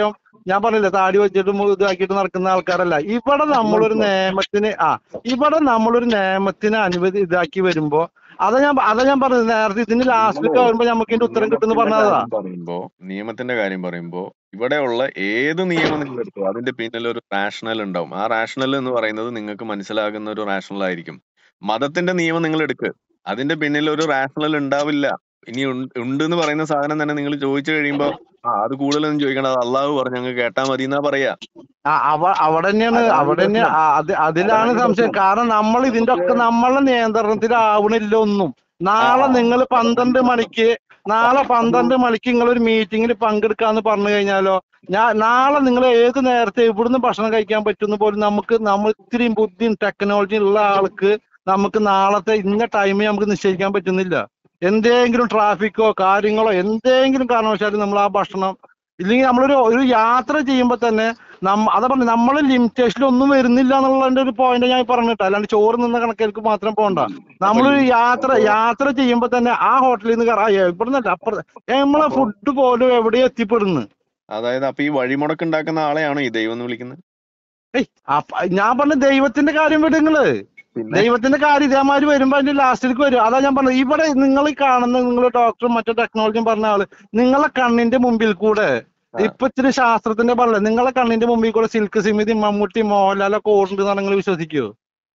Speaker 1: ഞാൻ പറഞ്ഞില്ലേ താടി വെച്ചിട്ട് മു- ഇതാക്കിയിട്ട് നടക്കുന്ന ആൾക്കാരല്ല ഇവിടെ നമ്മളൊരു നിയമത്തിന് ആ ഇവിടെ നമ്മളൊരു നിയമത്തിന് അനുമതി ഇതാക്കി വരുമ്പോ അതാ ഞാൻ അതാ ഞാൻ പറഞ്ഞത് നേരത്തെ ഇതിന് ലാസ്റ്റിലൊക്കെ വരുമ്പോ നമുക്ക് ഇതിന്റെ ഉത്തരം കിട്ടുമെന്ന് പറഞ്ഞതാ
Speaker 2: കാര്യം പറയുമ്പോ നിയമത്തിന്റെ കാര്യം പറയുമ്പോ ഇവിടെയുള്ള ഏത് നിയമം നിങ്ങൾ എടുത്തു അതിന്റെ പിന്നിൽ ഒരു റാഷണൽ ഉണ്ടാവും ആ റാഷണൽ എന്ന് പറയുന്നത് നിങ്ങൾക്ക് മനസ്സിലാകുന്ന ഒരു റാഷണൽ ആയിരിക്കും മതത്തിന്റെ നിയമം നിങ്ങൾ എടുക്ക് അതിന്റെ പിന്നിൽ ഒരു റാഷണൽ ഉണ്ടാവില്ല ഇനി ഉണ്ട് ഉണ്ട് എന്ന് പറയുന്ന സാധനം തന്നെ നിങ്ങൾ ചോദിച്ചു കഴിയുമ്പോ ആ അത് കൂടുതലൊന്നും ചോദിക്കണം അത് അള്ളാഹു പറഞ്ഞു ഞങ്ങൾ കേട്ടാ മതി എന്നാ പറയാ
Speaker 1: ആ, അവ അവിടെ തന്നെയാണ്
Speaker 2: അതാണ്
Speaker 1: അവിടെ തന്നെ
Speaker 2: പ്രശ്നം.
Speaker 1: ആ, അത് അതിലാണ്
Speaker 2: അതാണ്
Speaker 1: സംശയം
Speaker 2: പ്രശ്നം.
Speaker 1: കാരണം നമ്മൾ ഇതിന്റെ ഒക്കെ നമ്മളെ നിയന്ത്രണത്തിലാവണില്ല ഒന്നും നാളെ
Speaker 2: ആ.
Speaker 1: നിങ്ങൾ പന്ത്രണ്ട് മണിക്ക് നാളെ പന്ത്രണ്ട് മണിക്ക് നിങ്ങൾ ഒരു മീറ്റിംഗിൽ പങ്കെടുക്കാന്ന് പറഞ്ഞു കഴിഞ്ഞാലോ ഞാൻ നാളെ നിങ്ങൾ ഏത് നേരത്തെ എവിടുന്ന് ഭക്ഷണം കഴിക്കാൻ പറ്റുന്ന പോലും നമുക്ക് നമ്മൾ ഇത്രയും ബുദ്ധിയും ടെക്നോളജിയും ഉള്ള ആൾക്ക് നമുക്ക് നാളത്തെ ഇന്ന ടൈം നമുക്ക് നിശ്ചയിക്കാൻ പറ്റുന്നില്ല എന്തെങ്കിലും ട്രാഫിക്കോ കാര്യങ്ങളോ എന്തെങ്കിലും കാരണവശാലും നമ്മൾ ആ ഭക്ഷണം ഇല്ലെങ്കിൽ നമ്മളൊരു ഒരു യാത്ര ചെയ്യുമ്പോൾ തന്നെ നമ്മ അതാ പറഞ്ഞു നമ്മളെ ലിമിറ്റേഷൻ ഒന്നും വരുന്നില്ല എന്നുള്ളതിന്റെ ഒരു പോയിന്റ് ഞാൻ പറഞ്ഞിട്ട് അല്ലാണ്ട് ചോറ് നിന്ന കണക്കിലേക്ക് മാത്രം പോകണ്ട നമ്മളൊരു യാത്ര യാത്ര ചെയ്യുമ്പോൾ തന്നെ ആ ഹോട്ടലിൽ നിന്ന് കയറാ ഇവിടെ നിന്നല്ല അപ്പുറത്ത് നമ്മളെ ഫുഡ് പോലും എവിടെ എത്തിപ്പെടുന്നു
Speaker 2: അതായത് അപ്പൊ ഈ വഴിമുടക്ക് ഉണ്ടാക്കുന്ന ആളെയാണോ ഈ ദൈവം എന്ന് വിളിക്കുന്നത്
Speaker 1: ഏയ് അപ്പ ഞാൻ പറഞ്ഞ ദൈവത്തിന്റെ കാര്യം വിട് നിങ്ങള്
Speaker 2: പിന്നെ
Speaker 1: ദൈവത്തിന്റെ കാര്യം ഇതേമാതിരി വരുമ്പോ അതിന്റെ ലാസ്റ്റിലേക്ക് വരും അതാ ഞാൻ പറഞ്ഞത് ഇവിടെ നിങ്ങൾ ഈ കാണുന്ന നിങ്ങൾ ഡോക്ടറും മറ്റു ടെക്നോളജിയും പറഞ്ഞ ആള് നിങ്ങളെ കണ്ണിന്റെ മുമ്പിൽ കൂടെ
Speaker 2: ആ.
Speaker 1: ഇപ്പൊ ഇത്തിരി ശാസ്ത്രത്തിന്റെ പറഞ്ഞത് നിങ്ങളെ കണ്ണിന്റെ മുമ്പിൽ കൂടെ സിൽക്ക് സിമിതി മമ്മൂട്ടി മോഹൻലാലൊക്കെ ഓടുന്നുണ്ട് നിങ്ങൾ വിശ്വസിക്കുവോ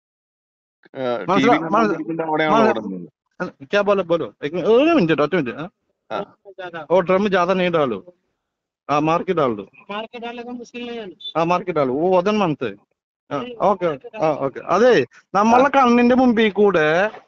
Speaker 2: ടി
Speaker 1: മനസ്സിലാ-
Speaker 2: വി
Speaker 1: മനസ്സി-
Speaker 2: അവിടെയാണോ
Speaker 1: മനസ്സി-
Speaker 2: ഓടുന്നത്
Speaker 1: क्या बोलो बोलो एक मिनट एक मिनट ऑटो मिनट
Speaker 2: हाँ।
Speaker 1: और ड्रम में ज्यादा नहीं डालो हाँ मार के डाल दो
Speaker 3: मार के डालेगा मुश्किल नहीं है ना
Speaker 1: हाँ मार के डालो वो वजन मानते ഓക്കെ ആ ഓക്കെ അതെ നമ്മളെ കണ്ണിന്റെ മുമ്പിൽ കൂടെ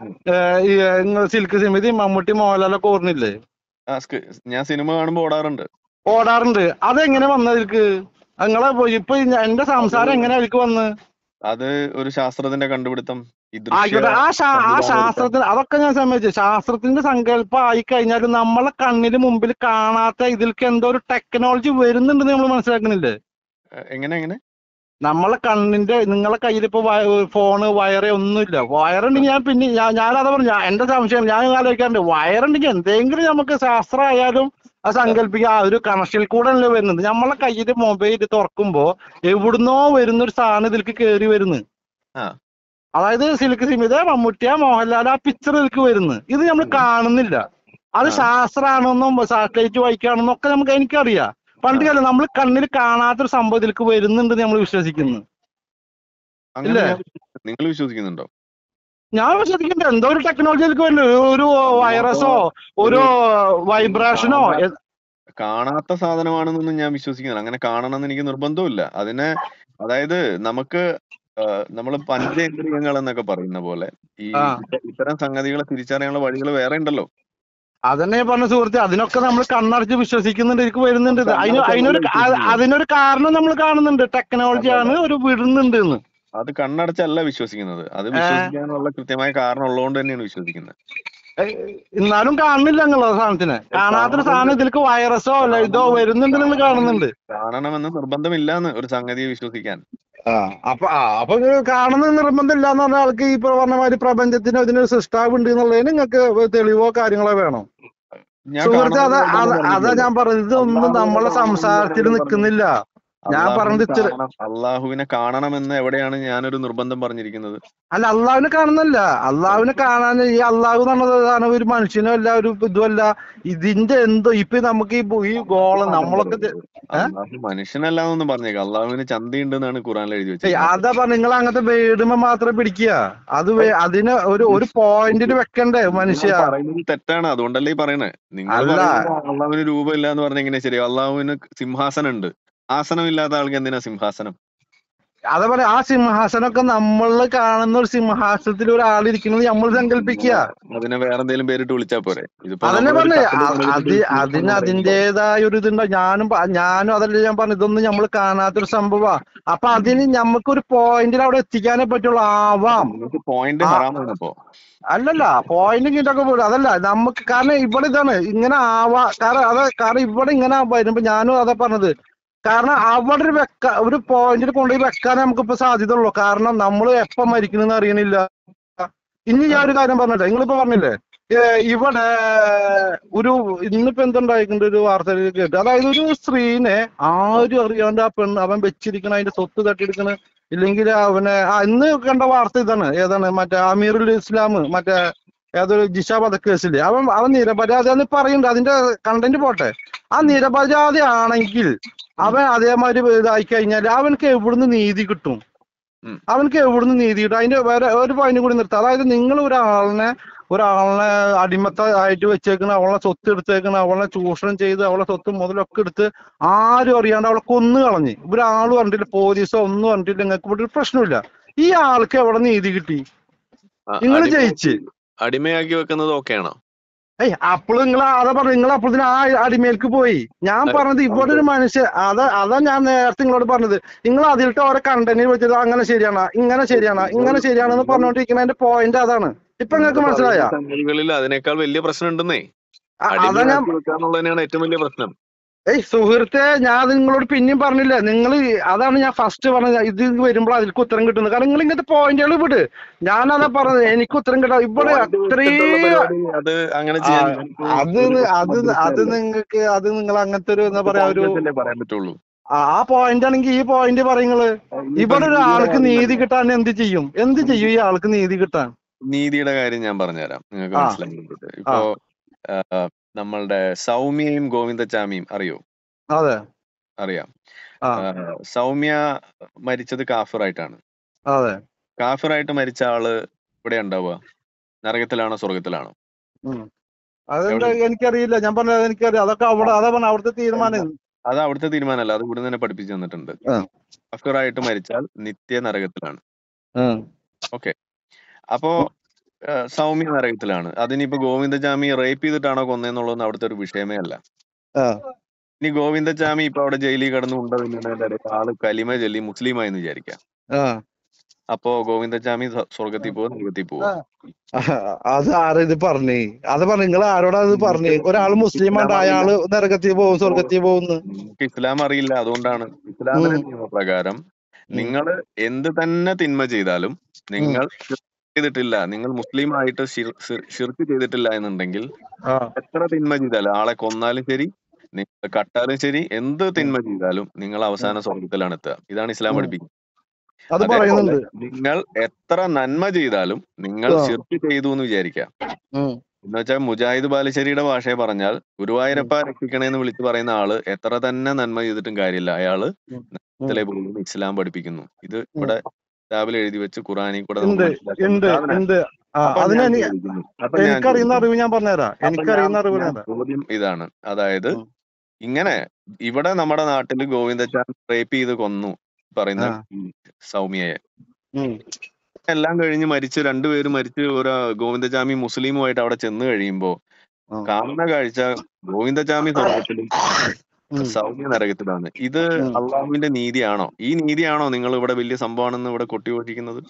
Speaker 1: സിൽക്ക് സിമിതി മമ്മൂട്ടി മോഹൻലാലൊക്കെ ഓർന്നില്ലേ
Speaker 2: ആ സ്ക- ഞാൻ സിനിമ കാണുമ്പോ ഓടാറുണ്ട്
Speaker 1: ഓടാറുണ്ട് അതെങ്ങനെ വന്നതിൽക്ക് നിങ്ങളെ പോയി- ഇപ്പൊ ഈ ഞ- എന്റെ സംസാരം എങ്ങനെ അതിൽക്ക് വന്ന്
Speaker 2: അത് ഒരു ശാസ്ത്രത്തിന്റെ കണ്ടുപിടുത്തം ഈ ദൃശ്യ
Speaker 1: ആയിക്കോട്ടെ ആ ശാ ആ
Speaker 2: സംവിധാനം
Speaker 1: ശാസ്ത്രത്തിന് അതൊക്കെ ഞാൻ സമ്മതിച്ചു ശാസ്ത്രത്തിന്റെ സങ്കല്പം ആയി കഴിഞ്ഞാൽ നമ്മളെ കണ്ണിന് മുമ്പിൽ കാണാത്ത ഇതിൽക്ക് എന്തോ ഒരു ടെക്നോളജി വരുന്നുണ്ടെന്ന് നമ്മൾ മനസ്സിലാക്കുന്നില്ലേ
Speaker 2: എ- എങ്ങനെ എങ്ങനെ
Speaker 1: നമ്മളെ കണ്ണിന്റെ നിങ്ങളെ കയ്യിൽ ഇപ്പൊ ഫോണ് വയറ് ഒന്നുമില്ല വയറുണ്ടെങ്കിൽ ഞാൻ പിന്നെ ഞാൻ ഞാനതാ പറഞ്ഞു ഞാൻ- എന്റെ സംശയം ഞാൻ ആലോചിക്കാറുണ്ട് വയറുണ്ടെങ്കിൽ എന്തെങ്കിലും നമുക്ക് ശാസ്ത്രം ആയാലും അത് സങ്കല്പിക്കുക ആ ഒരു കണക്ഷനിൽ കൂടെ അല്ലേ വരുന്നത് നമ്മളെ കയ്യിൽ മൊബൈൽ തുറക്കുമ്പോ എവിടുന്നോ വരുന്ന ഒരു സാധനം ഇതിലേക്ക് കയറി വരുന്നു
Speaker 2: ആ.
Speaker 1: അതായത് സിൽക്ക് സിമിത മമ്മൂട്ടിയ മോഹൻലാൽ ആ പിക്ചർ ഇതിലേക്ക് വരുന്നു ഇത് നമ്മൾ
Speaker 2: ഉം.
Speaker 1: കാണുന്നില്ല അത്
Speaker 2: ആ.
Speaker 1: ശാസ്ത്രമാണെന്നും സാറ്റലൈറ്റ് വായിക്കുകയാണെന്നും ഒക്കെ നമുക്ക് എനിക്കറിയാം പണ്ട് കാലം നമ്മൾ കണ്ണിൽ കാണാത്തൊരു സംഭവം ഇതിലേക്ക് വരുന്നുണ്ട് നമ്മൾ വിശ്വസിക്കുന്നു
Speaker 2: അങ്ങനെ
Speaker 1: ഇല്ലേ?
Speaker 2: നിങ്ങൾ വിശ്വസിക്കുന്നുണ്ടോ
Speaker 1: ഞാൻ വിശ്വസിക്കുന്നുണ്ട് എന്തോ ഒരു ടെക്നോളജി ഇതിലേക്ക് വരുന്നുണ്ട് ഒരു വൈറസോ ഒരു വൈബ്രേഷനോ എ-
Speaker 2: കാണാത്ത സാധനമാണെന്നൊന്നും ഞാൻ വിശ്വസിക്കുന്നില്ല അങ്ങനെ കാണണമെന്ന് എനിക്ക് നിർബന്ധമില്ല അതിനെ അതായത് നമുക്ക് നമ്മൾ പഞ്ചേന്ദ്രിയങ്ങൾ എന്നൊക്കെ പറയുന്ന പോലെ ഈ
Speaker 1: ആ.
Speaker 2: ഇത്ത- ഇത്തരം സംഗതികളെ തിരിച്ചറിയാനുള്ള വഴികൾ വേറെ ഉണ്ടല്ലോ
Speaker 1: അതന്നെ പറഞ്ഞ സുഹൃത്തെ അതിനൊക്കെ നമ്മൾ കണ്ണടച്ച് വിശ്വസിക്കുന്നുണ്ട് എനിക്ക് വരുന്നുണ്ട് ഇത്. അതിന്
Speaker 2: കണ്ണടച്ച്
Speaker 1: അതിനൊരു
Speaker 2: നമ്മൾ
Speaker 1: അ-
Speaker 2: വിശ്വസിക്കുന്നു.
Speaker 1: അതിനൊരു കാരണം നമ്മൾ കാണുന്നുണ്ട് ടെക്നോളജിയാണ് ഒരു വിടുന്നുണ്ട് എന്ന്
Speaker 2: അത് കണ്ണടച്ചല്ല വിശ്വസിക്കുന്നത് അത് വിശ്വസിക്കാനുള്ള കൃത്യമായ കാരണം ഉള്ളതുകൊണ്ട് തന്നെയാണ് വിശ്വസിക്കുന്നത്
Speaker 1: ഏ, എന്നാലും കാണുന്നില്ല എന്നുള്ള സാധനത്തിനെ കാണാത്തൊരു സാധനം ഇതിലേക്ക് വൈറസോ അല്ല ഇതോ വരുന്നുണ്ട് നിങ്ങൾ കാണുന്നുണ്ട്
Speaker 2: കാണണമെന്ന് നിർബന്ധമില്ലാന്ന് ഒരു സംഗതിയെ വിശ്വസിക്കാൻ
Speaker 1: ആ അപ്പൊ ആ അപ്പൊ ഇത് കാണുന്ന നിർബന്ധമില്ല എന്ന് പറഞ്ഞ ആൾക്ക് ഈ പറഞ്ഞ മാതിരി പ്രപഞ്ചത്തിന് അതിനൊരു സൃഷ്ടാവ് ഉണ്ട് എന്നുള്ളതിന് നിങ്ങൾക്ക് തെളിവോ കാര്യങ്ങളോ വേണം
Speaker 2: ഞാൻ
Speaker 1: സുഹൃത്തെ അതാ
Speaker 2: കാണണമെന്ന്
Speaker 1: അതാ- അതാ
Speaker 2: പറഞ്ഞില്ലല്ലോ.
Speaker 1: ഞാൻ പറഞ്ഞത് ഇതൊന്നും
Speaker 2: അള്ളാഹുവിനെ
Speaker 1: നമ്മളെ
Speaker 2: കാണണം
Speaker 1: സംസാരത്തിൽ
Speaker 2: എന്ന്
Speaker 1: നിൽക്കുന്നില്ല ഞാൻ
Speaker 2: അള്ളാഹുവിനെ
Speaker 1: പറഞ്ഞത് ഇച്ചിരി-
Speaker 2: കാണണം- അള്ളാഹുവിനെ കാണണമെന്ന് എവിടെയാണ് ഞാനൊരു നിർബന്ധം പറഞ്ഞിരിക്കുന്നത്
Speaker 1: അല്ല അള്ളാഹുവിനെ കാണുന്നല്ല അള്ളാഹുവിനെ കാണാൻ ഈ അള്ളാഹു എന്ന് പറഞ്ഞതാണ് ഒരു മനുഷ്യനോ അല്ല ഒരു ഇതുമല്ല ഇതിന്റെ എന്തോ ഇപ്പൊ നമുക്ക് ഈ ഭൂ- ഈ ഗോളം നമ്മളൊക്കെ ഇത്- ഏ?
Speaker 2: അള്ളാഹു മനുഷ്യനല്ലാന്നൊന്നും പറഞ്ഞേക്കാം അള്ളാഹുവിന് ചന്തയുണ്ട് എന്നാണ് ഖുറാനിൽ എഴുതി
Speaker 1: ഏയ്
Speaker 2: വെച്ചത്
Speaker 1: അതാ പറഞ്ഞ നിങ്ങൾ അങ്ങനത്തെ വേടുമ്പോ മാത്രം പിടിക്കുക അത് വേ- അതിന് ഒരു ഒരു പോയിന്റിൽ വെക്കണ്ടേ മനുഷ്യ
Speaker 2: പറയുന്നത് തെറ്റാണ് അതുകൊണ്ടല്ലേ ഈ പറയണേ നിങ്ങൾ
Speaker 1: അല്ല.
Speaker 2: പറയുന്നത് അള്ളാഹുവിന് രൂപമില്ല എന്ന് പറഞ്ഞ എങ്ങനെ ശരി അള്ളാഹുവിന് സിംഹാസനം ഉണ്ട് ആസനം ഇല്ലാത്ത ആൾക്ക് എന്തിനാ സിംഹാസനം
Speaker 1: അതാ പറയാ ആ സിംഹാസനമൊക്കെ നമ്മൾ കാണുന്ന ഒരു സിംഹാസനത്തിൽ ഒരാളിരിക്കുന്നത് നമ്മൾ സങ്കല്പിക്കുക
Speaker 2: അതിനെ വേറെ എന്തെങ്കിലും പേരിട്ട് വിളിച്ചാ പോരെ ഇതിപ്പോ
Speaker 1: അതന്നെ
Speaker 2: നമ്മളൊരു
Speaker 1: പറഞ്ഞേ
Speaker 2: കപ്പലിൽ
Speaker 1: അത്
Speaker 2: കൊണ്ടുപോയിട്ട്
Speaker 1: അതിന്
Speaker 2: പറയുമ്പോ
Speaker 1: അതിന്റേതായ ഒരു ഇതുണ്ടോ ഞാനും പ- ഞാനും അതല്ലേ ഞാൻ പറഞ്ഞു ഇതൊന്നും നമ്മൾ കാണാത്തൊരു സംഭവമാ അപ്പൊ അതിന് നമുക്കൊരു പോയിന്റിൽ അവിടെ എത്തിക്കാനേ പറ്റുള്ളൂ ആവാം
Speaker 2: നിങ്ങൾക്ക് പോയിന്റ്
Speaker 1: ആ.
Speaker 2: ഹറാമാണ് ഇപ്പോ
Speaker 1: അല്ലല്ല പോയിന്റ് ഇങ്ങോട്ടൊക്കെ പോലും അതല്ല നമുക്ക് കാരണം ഇവിടെ ഇതാണ് ഇങ്ങനെ ആവാ കാരണം അതെ കാരണം ഇവിടെ ഇങ്ങനെ വരുമ്പോ ഞാനും അതാ പറഞ്ഞത് കാരണം അവിടെ ഒരു വെക്ക ഒരു പോയിന്റിൽ കൊണ്ടുപോയി വെക്കാനേ നമുക്കിപ്പോ സാധ്യത ഉള്ളൂ കാരണം നമ്മൾ എപ്പം മരിക്കണെന്ന് അറിയണില്ല ഇനി ഞാൻ ഒരു കാര്യം പറഞ്ഞില്ലേ നിങ്ങളിപ്പോ പറഞ്ഞില്ലേ ഏ, ഇവിടെ ഒരു ഇന്നിപ്പോ എന്തുണ്ടായിട്ടുണ്ട് ഒരു വാർത്തയിൽ കേട്ട് അതായത് ഒരു സ്ത്രീനെ ആരും അറിയാണ്ട് ആ പെണ്ണ് അവൻ വെച്ചിരിക്കണ അതിന്റെ സ്വത്ത് തട്ടിയെടുക്കണ ഇല്ലെങ്കിൽ അവനെ ആ ഇന്ന് കണ്ട വാർത്ത ഇതാണ് ഏതാണ് മറ്റേ അമീറുൽ ഇസ്ലാം മറ്റേ ഏതൊരു ജിഷ വധക്കേസില് അവൻ അവൻ നിരപരാധിയാന്ന് പറയുന്നുണ്ട് അതിന്റെ കണ്ടന്റ് പോട്ടെ ആ നിരപരാധി ആണെങ്കിൽ അവൻ അതേമാതിരി ഇതായി കഴിഞ്ഞാൽ അവനക്ക് എവിടുന്ന് നീതി കിട്ടും
Speaker 2: ഉം.
Speaker 1: അവനക്ക് എവിടുന്ന് നീതി കിട്ടും അതിന്റെ വേറെ ഒരു പോയിന്റ് കൂടി നിർത്താം അതായത് നിങ്ങൾ ഒരാളിനെ ഒരാളിനെ അടിമത്ത ആയിട്ട് വെച്ചേക്കണ അവളെ സ്വത്ത് എടുത്തേക്കണ അവളെ ചൂഷണം ചെയ്ത് അവളെ സ്വത്ത് മുതലൊക്കെ എടുത്ത് ആരും അറിയാണ്ട് അവളെ കൊന്നു കളഞ്ഞ് ഒരാളും പറഞ്ഞിട്ടില്ല പോലീസോ ഒന്നും പറഞ്ഞിട്ടില്ല നിങ്ങൾക്ക് ഇവിടെ ഒരു പ്രശ്നമില്ല ഈ ആൾക്ക് എവിടെ നീതി കിട്ടി
Speaker 2: ആ,
Speaker 1: നിങ്ങൾ
Speaker 2: അടിമ-
Speaker 1: ജയിച്ച്
Speaker 2: അടിമയാക്കി വെക്കുന്നത് ഓക്കെയാണോ
Speaker 1: ഏയ് അപ്പോൾ നിങ്ങൾ അതാ പറഞ്ഞു നിങ്ങൾ അപ്പോഴത്തേന് ആ അടിമേൽക്ക് പോയി ഞാൻ
Speaker 2: അതെ,
Speaker 1: പറഞ്ഞത് ഇവിടെ ഒരു മനുഷ്യ അതാ അതാ ഞാൻ നേരത്തെ നിങ്ങളോട് പറഞ്ഞത് നിങ്ങൾ അതിലിട്ട് ഓരോ കണ്ടന്റ് വെച്ചത് അങ്ങനെ ശരിയാണ് ഇങ്ങനെ ശരിയാണ് ഇങ്ങനെ ശരിയാണെന്ന് പറഞ്ഞുകൊണ്ടിരിക്കുന്നതിന്റെ പോയിന്റ് അതാണ് ഇപ്പൊ നിങ്ങൾക്ക് മനസ്സിലായ
Speaker 2: സംഗതികളിൽ അതിനേക്കാൾ വലിയ പ്രശ്നം ഉണ്ടെന്നേ
Speaker 1: അതാ ഞാൻ
Speaker 2: അടിമയാക്കി വെക്കാന്നുള്ളത് തന്നെയാണ് ഏറ്റവും വലിയ പ്രശ്നം
Speaker 1: ഏയ് സുഹൃത്തെ ഞാൻ അത് നിങ്ങളോട് പിന്നെയും പറഞ്ഞില്ലേ നിങ്ങൾ അതാണ് ഞാൻ ഫസ്റ്റ് പറഞ്ഞത് ഇത് വരുമ്പോൾ അതിലേക്ക് ഉത്തരം കിട്ടുന്നത് കാരണം നിങ്ങൾ ഇങ്ങനത്തെ പോയിന്റുകൾ വിട് ഞാനതാ പറഞ്ഞത് എനിക്ക് ഉത്തരം കിട്ടാം ഇവിടെ
Speaker 2: Point വെച്ചിട്ടുള്ള
Speaker 1: അത്രയും
Speaker 2: പരിപാടി അത് അങ്ങനെ ചെയ്യാൻ
Speaker 1: ആ, അത് നി- അത് നി- അത് നിങ്ങൾക്ക് അത് നിങ്ങൾ അങ്ങനത്തെ ഒരു എന്താ പറയാ ഒരു
Speaker 2: പോയിന്റല്ലേ പറയാൻ പറ്റുള്ളൂ
Speaker 1: ആ പോയിന്റ് ആണെങ്കിൽ ഈ പോയിന്റ് പറയുങ്ങള് ഇവിടെ ഒരു ആൾക്ക് നീതി കിട്ടാൻ എന്ത് ചെയ്യും എന്ത് ചെയ്യും ഈ ആൾക്ക് നീതി കിട്ടാൻ
Speaker 2: നീതിയുടെ കാര്യം ഞാൻ പറഞ്ഞുതരാം നിങ്ങൾക്ക്
Speaker 1: ആ.
Speaker 2: മനസ്സിലാക്കി കിട്ടും. ഇപ്പോ ആ, നമ്മളുടെ സൗമ്യയും ഗോവിന്ദച്ചാമിയും അറിയോ
Speaker 1: അതെ
Speaker 2: അറിയാം
Speaker 1: ആ
Speaker 2: ആ, സൗമ്യ മരിച്ചത് കാഫിറായിട്ടാണ്
Speaker 1: അതെ
Speaker 2: കാഫിറായിട്ട് മരിച്ച ആള് ഇവിടെ ഉണ്ടാവുക നരകത്തിലാണോ സ്വർഗത്തിലാണോ
Speaker 1: ഉം. അതെന്താ എനിക്കറിയില്ല ഞാൻ പറഞ്ഞത് എനിക്കറിയാം അതൊക്കെ അവിടെ അതാ പറഞ്ഞ അവിടുത്തെ തീരുമാനം
Speaker 2: അത് അവിടുത്തെ തീരുമാനമല്ല അത് ഇവിടെ തന്നെ പഠിപ്പിച്ചു തന്നിട്ടുണ്ട്
Speaker 1: ആ.
Speaker 2: കാഫിറായിട്ട് മരിച്ചാൽ നിത്യ നരകത്തിലാണ്
Speaker 1: ഉം.
Speaker 2: അപ്പോ ആ, സൗമ്യ നരകത്തിലാണ് അതിനിപ്പോ ഗോവിന്ദചാമി റേപ്പ് ചെയ്തിട്ടാണോ കൊന്നതെന്നുള്ളതൊന്നും അവിടുത്തെ ഒരു വിഷയമേ അല്ല
Speaker 1: ആ.
Speaker 2: ഇനി ഗോവിന്ദചാമി ഇപ്പൊ അവിടെ ജയിലിൽ കിടന്ന് ഉണ്ട തിന്നുന്നതിന്റെ ഇടയിൽ ആള് കലിമ ചൊല്ലി മുസ്ലിമായി എന്ന് വിചാരിക്കാം
Speaker 1: ആ.
Speaker 2: അപ്പോ ഗോവിന്ദചാമി സ്വ- സ്വർഗത്തിൽ പോകും നരകത്തിൽ പോകും
Speaker 1: അത് ആരാ ഇത് പറഞ്ഞേ അത് പറഞ്ഞ നിങ്ങൾ ആരോടാ ഇത് പറഞ്ഞേ ഒരാള് മുസ്ലിം ആണ് അയാള് നരകത്തിൽ പോകും സ്വർഗത്തിൽ പോകുന്നു
Speaker 2: നമുക്ക് ഇസ്ലാം അറിയില്ല അതുകൊണ്ടാണ് ഇസ്ലാമിന്റെ
Speaker 1: ഉം.
Speaker 2: നിയമപ്രകാരം നിങ്ങൾ എന്ത് തന്നെ തിന്മ ചെയ്താലും നിങ്ങൾ ഷിർക്ക് ചെയ്തിട്ടില്ല നിങ്ങൾ മുസ്ലിം ആയിട്ട് ഷിർക്ക് ചെയ്തിട്ടില്ല എന്നുണ്ടെങ്കിൽ
Speaker 1: ആ
Speaker 2: എത്ര തിന്മ ചെയ്താലും ആളെ കൊന്നാലും ശരി നിങ്ങൾ കട്ടാലും ശരി എന്ത് തിന്മ ചെയ്താലും നിങ്ങൾ അവസാന സ്വർഗത്തിലാണ് എത്തുക ഇതാണ് ഇസ്ലാം
Speaker 1: ഉം.
Speaker 2: പഠിപ്പിക്കുന്നത്
Speaker 1: അത്
Speaker 2: അതേപോലെ
Speaker 1: പറയുന്നുണ്ട്
Speaker 2: നിങ്ങൾ എത്ര നന്മ ചെയ്താലും നിങ്ങൾ
Speaker 1: ആ.
Speaker 2: ഷിർക്ക് ചെയ്തു എന്ന് വിചാരിക്കാം
Speaker 1: ഉം.
Speaker 2: എന്ന് വെച്ചാൽ മുജാഹിദ് ബാലുശ്ശേരിയുടെ ഭാഷയെ പറഞ്ഞാൽ ഗുരുവായൂരപ്പ രക്ഷിക്കണേന്ന് വിളിച്ചു പറയുന്ന ആള് എത്ര തന്നെ നന്മ ചെയ്തിട്ടും കാര്യമില്ല അയാള്
Speaker 1: ഉം.
Speaker 2: നരകത്തിലെ പോകും ഇസ്ലാം പഠിപ്പിക്കുന്നു ഇത് ഇവിടെ രാവിലെ എഴുതി വെച്ച് ഖുറാനിൽ കൂടെ നമുക്ക്
Speaker 1: ഉണ്ട്
Speaker 2: മനസ്സിലാക്കാൻ
Speaker 1: ഉണ്ട്
Speaker 2: സാധനം.
Speaker 1: ഉണ്ട് ആ
Speaker 2: അപ്പൊ
Speaker 1: അതിന്
Speaker 2: ഞാൻ
Speaker 1: എനി-
Speaker 2: ചോദിക്കുന്നു. അപ്പൊ ഞാൻ
Speaker 1: എനിക്കറിയുന്ന
Speaker 2: ചോദിക്കുന്നു.
Speaker 1: അറിവ് ഞാൻ പറഞ്ഞുതരാം
Speaker 2: അപ്പൊ
Speaker 1: എനിക്കറിയുന്ന
Speaker 2: ഞാൻ-
Speaker 1: അറിവ്
Speaker 2: ഞാൻ
Speaker 1: ഞാൻ
Speaker 2: ചോദ്യം ഇതാണ് അതായത്
Speaker 1: ഉം.
Speaker 2: ഇങ്ങനെ ഇവിടെ നമ്മുടെ നാട്ടിൽ ഗോവിന്ദച്ചാൻ റേപ്പ് ചെയ്ത് കൊന്നു പറയുന്ന
Speaker 1: ആ.
Speaker 2: ഈ സൗമ്യയെ
Speaker 1: ഉം.
Speaker 2: എല്ലാം കഴിഞ്ഞ് മരിച്ച് രണ്ടുപേരും മരിച്ച് ഒരു ഗോവിന്ദചാമി മുസ്ലിമുമായിട്ട് അവിടെ ചെന്ന് കഴിയുമ്പോ
Speaker 1: ആ.
Speaker 2: കാണുന്ന കാഴ്ച ഗോവിന്ദചാമി സ്വർഗത്തിലും
Speaker 1: ഉം.
Speaker 2: സൗമ്യ നരകത്തിലാണ് ഇത്
Speaker 1: ഉം.
Speaker 2: അള്ളാഹുവിന്റെ നീതിയാണോ ഈ നീതിയാണോ നിങ്ങൾ ഇവിടെ വലിയ സംഭവമാണെന്ന് ഇവിടെ കൊട്ടിഘോഷിക്കുന്നത്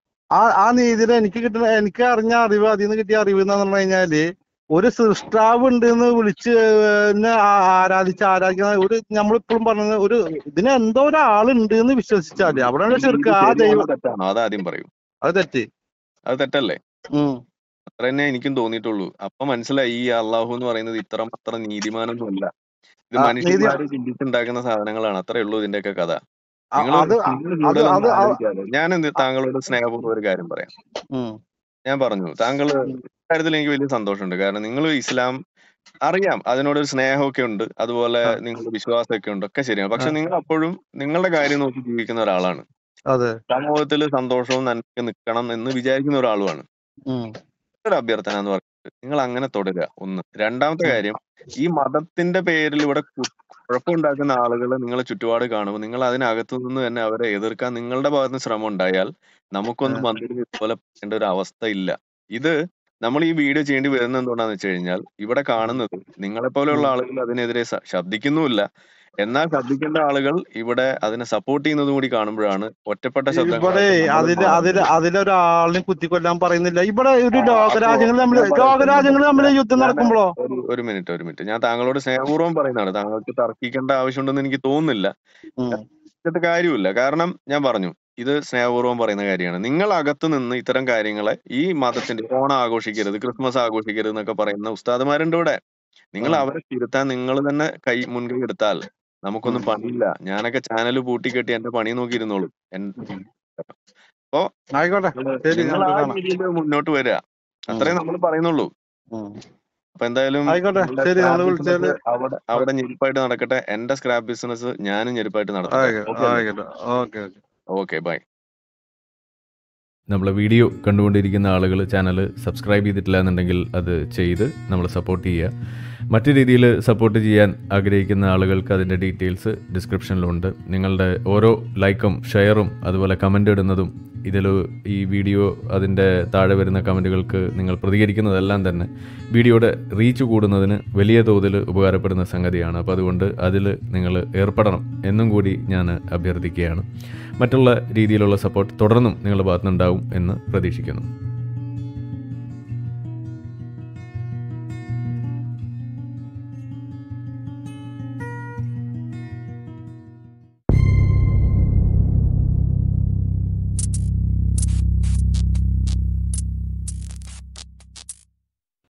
Speaker 1: ആ ആ നീതിയിൽ എനിക്ക് കിട്ടുന്ന എനിക്ക് അറിഞ്ഞ അറിവ് അതിൽ നിന്ന് കിട്ടിയ അറിവ് എന്ന് പറഞ്ഞു കഴിഞ്ഞാല് ഒരു സൃഷ്ടാവ് ഉണ്ട് എന്ന് വിളിച്ച് എന്നെ ആ- ആരാധിച്ച് ആരാധിക്കുന്ന ഒരു നമ്മളിപ്പോഴും പറഞ്ഞത് ഒരു ഇതിന് എന്തോ ഒരാളുണ്ട് എന്ന് വിശ്വസിച്ചാല് അവിടെയാണ് ചെറുക്ക് ആ
Speaker 2: ശരിയാണോ
Speaker 1: ദൈവം
Speaker 2: തെറ്റാണോ അതാദ്യം പറയൂ
Speaker 1: അത് തെറ്റ്
Speaker 2: അത് തെറ്റല്ലേ
Speaker 1: ഉം.
Speaker 2: അത്ര തന്നെ എനിക്കും തോന്നിയിട്ടുള്ളൂ അപ്പൊ മനസ്സിലായി ഈ അള്ളാഹു എന്ന് പറയുന്നത് ഇത്ര അത്ര നീതിമാനൊന്നും അല്ല ഇത്
Speaker 1: ആ,
Speaker 2: മനുഷ്യന്മാര് ചിന്തിച്ചുണ്ടാക്കുന്ന സാധനങ്ങളാണ് അത്രേ ഉള്ളൂ ഇതിന്റെയൊക്കെ കഥ
Speaker 1: ആ-
Speaker 2: നിങ്ങൾ
Speaker 1: അത് അത് അത് അത്
Speaker 2: ഞാൻ എന്ത് താങ്കളോട് സ്നേഹപൂർവ്വം ഒരു കാര്യം പറയാം
Speaker 1: ഉം.
Speaker 2: ഞാൻ പറഞ്ഞു താങ്കൾ കാര്യത്തിൽ എനിക്ക് വലിയ സന്തോഷമുണ്ട് കാരണം നിങ്ങൾ ഇസ്ലാം അറിയാം അതിനോടൊരു സ്നേഹമൊക്കെ ഉണ്ട് അതുപോലെ
Speaker 1: ആ.
Speaker 2: നിങ്ങളുടെ വിശ്വാസമൊക്കെ ഉണ്ട് ഒക്കെ ശരിയാണ് പക്ഷെ
Speaker 1: ആ.
Speaker 2: നിങ്ങൾ അപ്പോഴും നിങ്ങളുടെ കാര്യം നോക്കി ജീവിക്കുന്ന ഒരാളാണ്
Speaker 1: അതെ
Speaker 2: സമൂഹത്തിൽ സന്തോഷവും നന്മയൊക്കെ നിൽക്കണം എന്ന് വിചാരിക്കുന്ന ഒരാളുമാണ്
Speaker 1: ഉം.
Speaker 2: ഒരു അഭ്യർത്ഥന എന്ന് പറയുന്നത് നിങ്ങൾ അങ്ങനെ തുടരുക ഒന്ന് രണ്ടാമത്തെ
Speaker 1: ഉം.
Speaker 2: കാര്യം ഈ മതത്തിന്റെ പേരിൽ ഇവിടെ കു- കുഴപ്പമുണ്ടാക്കുന്ന ആളുകൾ നിങ്ങളെ ചുറ്റുപാട് കാണുമ്പോൾ നിങ്ങൾ അതിനകത്തു നിന്ന് തന്നെ അവരെ എതിർക്കാൻ നിങ്ങളുടെ ഭാഗത്ത് നിന്ന് ശ്രമം ഉണ്ടായാൽ നമുക്കൊന്നും വന്നിരുന്ന് ഇതുപോലെ പറയേണ്ട ഒരു അവസ്ഥ ഇല്ല ഇത് നമ്മൾ ഈ വീഡിയോ ചെയ്യേണ്ടി വരുന്നത് എന്തുകൊണ്ടാന്ന് വെച്ച് കഴിഞ്ഞാൽ ഇവിടെ കാണുന്നത് നിങ്ങളെ പോലെയുള്ള ആളുകൾ അതിനെതിരെ സ- ശബ്ദിക്കുന്നുമില്ല എന്നാൽ ശബ്ദിക്കേണ്ട ആളുകൾ ഇവിടെ അതിനെ സപ്പോർട്ട് ചെയ്യുന്നതും കൂടി കാണുമ്പോഴാണ് ഒറ്റപ്പെട്ട ശബ്ദങ്ങൾ
Speaker 1: ഇവിടെ അതില് അതില് അതിലൊരാളിനെ കുത്തിക്കൊല്ലാൻ പറയുന്നില്ല ഇവിടെ ഒരു ലോകരാജ്യങ്ങൾ തമ്മിൽ ലോകരാജ്യങ്ങൾ തമ്മിൽ യുദ്ധം നടക്കുമ്പോഴോ
Speaker 2: ഒരു- ഒരു മിനിറ്റ് ഒരു മിനിറ്റ് ഞാൻ താങ്കളോട് സ്നേഹപൂർവ്വം പറയുന്നതാണ് താങ്കൾക്ക് തർക്കിക്കേണ്ട ആവശ്യമുണ്ടെന്ന് എനിക്ക് തോന്നുന്നില്ല
Speaker 1: ഉം.
Speaker 2: എന്നിട്ട് കാര്യമില്ല കാരണം ഞാൻ പറഞ്ഞു ഇത് സ്നേഹപൂർവ്വം പറയുന്ന കാര്യമാണ് നിങ്ങൾ അകത്ത് നിന്ന് ഇത്തരം കാര്യങ്ങളെ ഈ മതത്തിന്റെ ഓണം ആഘോഷിക്കരുത് ക്രിസ്മസ് ആഘോഷിക്കരുത് എന്നൊക്കെ പറയുന്ന ഉസ്താദുമാരുണ്ട് ഇവിടെ നിങ്ങൾ
Speaker 1: ആ.
Speaker 2: അവരെ തിരുത്താൻ നിങ്ങൾ തന്നെ കൈ മുൻകൈ എടുത്താൽ നമുക്കൊന്നും
Speaker 1: ഉം.
Speaker 2: പണിയില്ല ഞാനൊക്കെ ചാനൽ പൂട്ടിക്കെട്ടി എന്റെ പണി നോക്കിയിരുന്നോളൂ എൻ- അപ്പോ
Speaker 1: ആയിക്കോട്ടെ ശരി
Speaker 2: നിങ്ങൾ ആ
Speaker 1: നമുക്ക് കാണാം
Speaker 2: രീതിയിൽ മുന്നോട്ട് വരിക അത്രേ നമ്മൾ പറയുന്നുള്ളൂ
Speaker 1: ഉം.
Speaker 2: അപ്പൊ എന്തായാലും
Speaker 1: ആയിക്കോട്ടെ
Speaker 2: നിങ്ങളുടെ
Speaker 1: ശരി
Speaker 2: scrap
Speaker 1: നിങ്ങൾ വിളിച്ചാല്
Speaker 2: business അവിടെ അവിടെ ഞെരുപ്പായിട്ട് നടക്കട്ടെ എന്റെ സ്ക്രാപ്പ് ബിസിനസ് ഞാനും ഞെരുപ്പായിട്ട് നടത്തട്ടെ
Speaker 1: ആയിക്കോട്ടെ ആയിക്കോട്ടെ ഓക്കെ ഓക്കെ
Speaker 2: ഓക്കെ ബൈ
Speaker 4: നമ്മളെ വീഡിയോ കണ്ടുകൊണ്ടിരിക്കുന്ന ആളുകൾ ചാനൽ സബ്സ്ക്രൈബ് ചെയ്തിട്ടില്ല എന്നുണ്ടെങ്കിൽ അത് ചെയ്ത് നമ്മൾ സപ്പോർട്ട് ചെയ്യുക മറ്റു രീതിയിൽ സപ്പോർട്ട് ചെയ്യാൻ ആഗ്രഹിക്കുന്ന ആളുകൾക്ക് അതിൻ്റെ ഡീറ്റെയിൽസ് ഡിസ്ക്രിപ്ഷനിലുണ്ട് നിങ്ങളുടെ ഓരോ ലൈക്കും ഷെയറും അതുപോലെ കമൻ്റ് ഇടുന്നതും ഇതിൽ ഈ വീഡിയോ അതിൻ്റെ താഴെ വരുന്ന കമൻറ്റുകൾക്ക് നിങ്ങൾ പ്രതികരിക്കുന്നതെല്ലാം തന്നെ വീഡിയോയുടെ റീച്ച് കൂടുന്നതിന് വലിയ തോതിൽ ഉപകാരപ്പെടുന്ന സംഗതിയാണ് അപ്പോൾ അതുകൊണ്ട് അതിൽ നിങ്ങൾ ഏർപ്പെടണം എന്നും കൂടി ഞാൻ അഭ്യർത്ഥിക്കുകയാണ് മറ്റുള്ള രീതിയിലുള്ള സപ്പോർട്ട് തുടർന്നും നിങ്ങളുടെ ഭാഗത്തുനിന്നുണ്ടാവും എന്ന് പ്രതീക്ഷിക്കുന്നു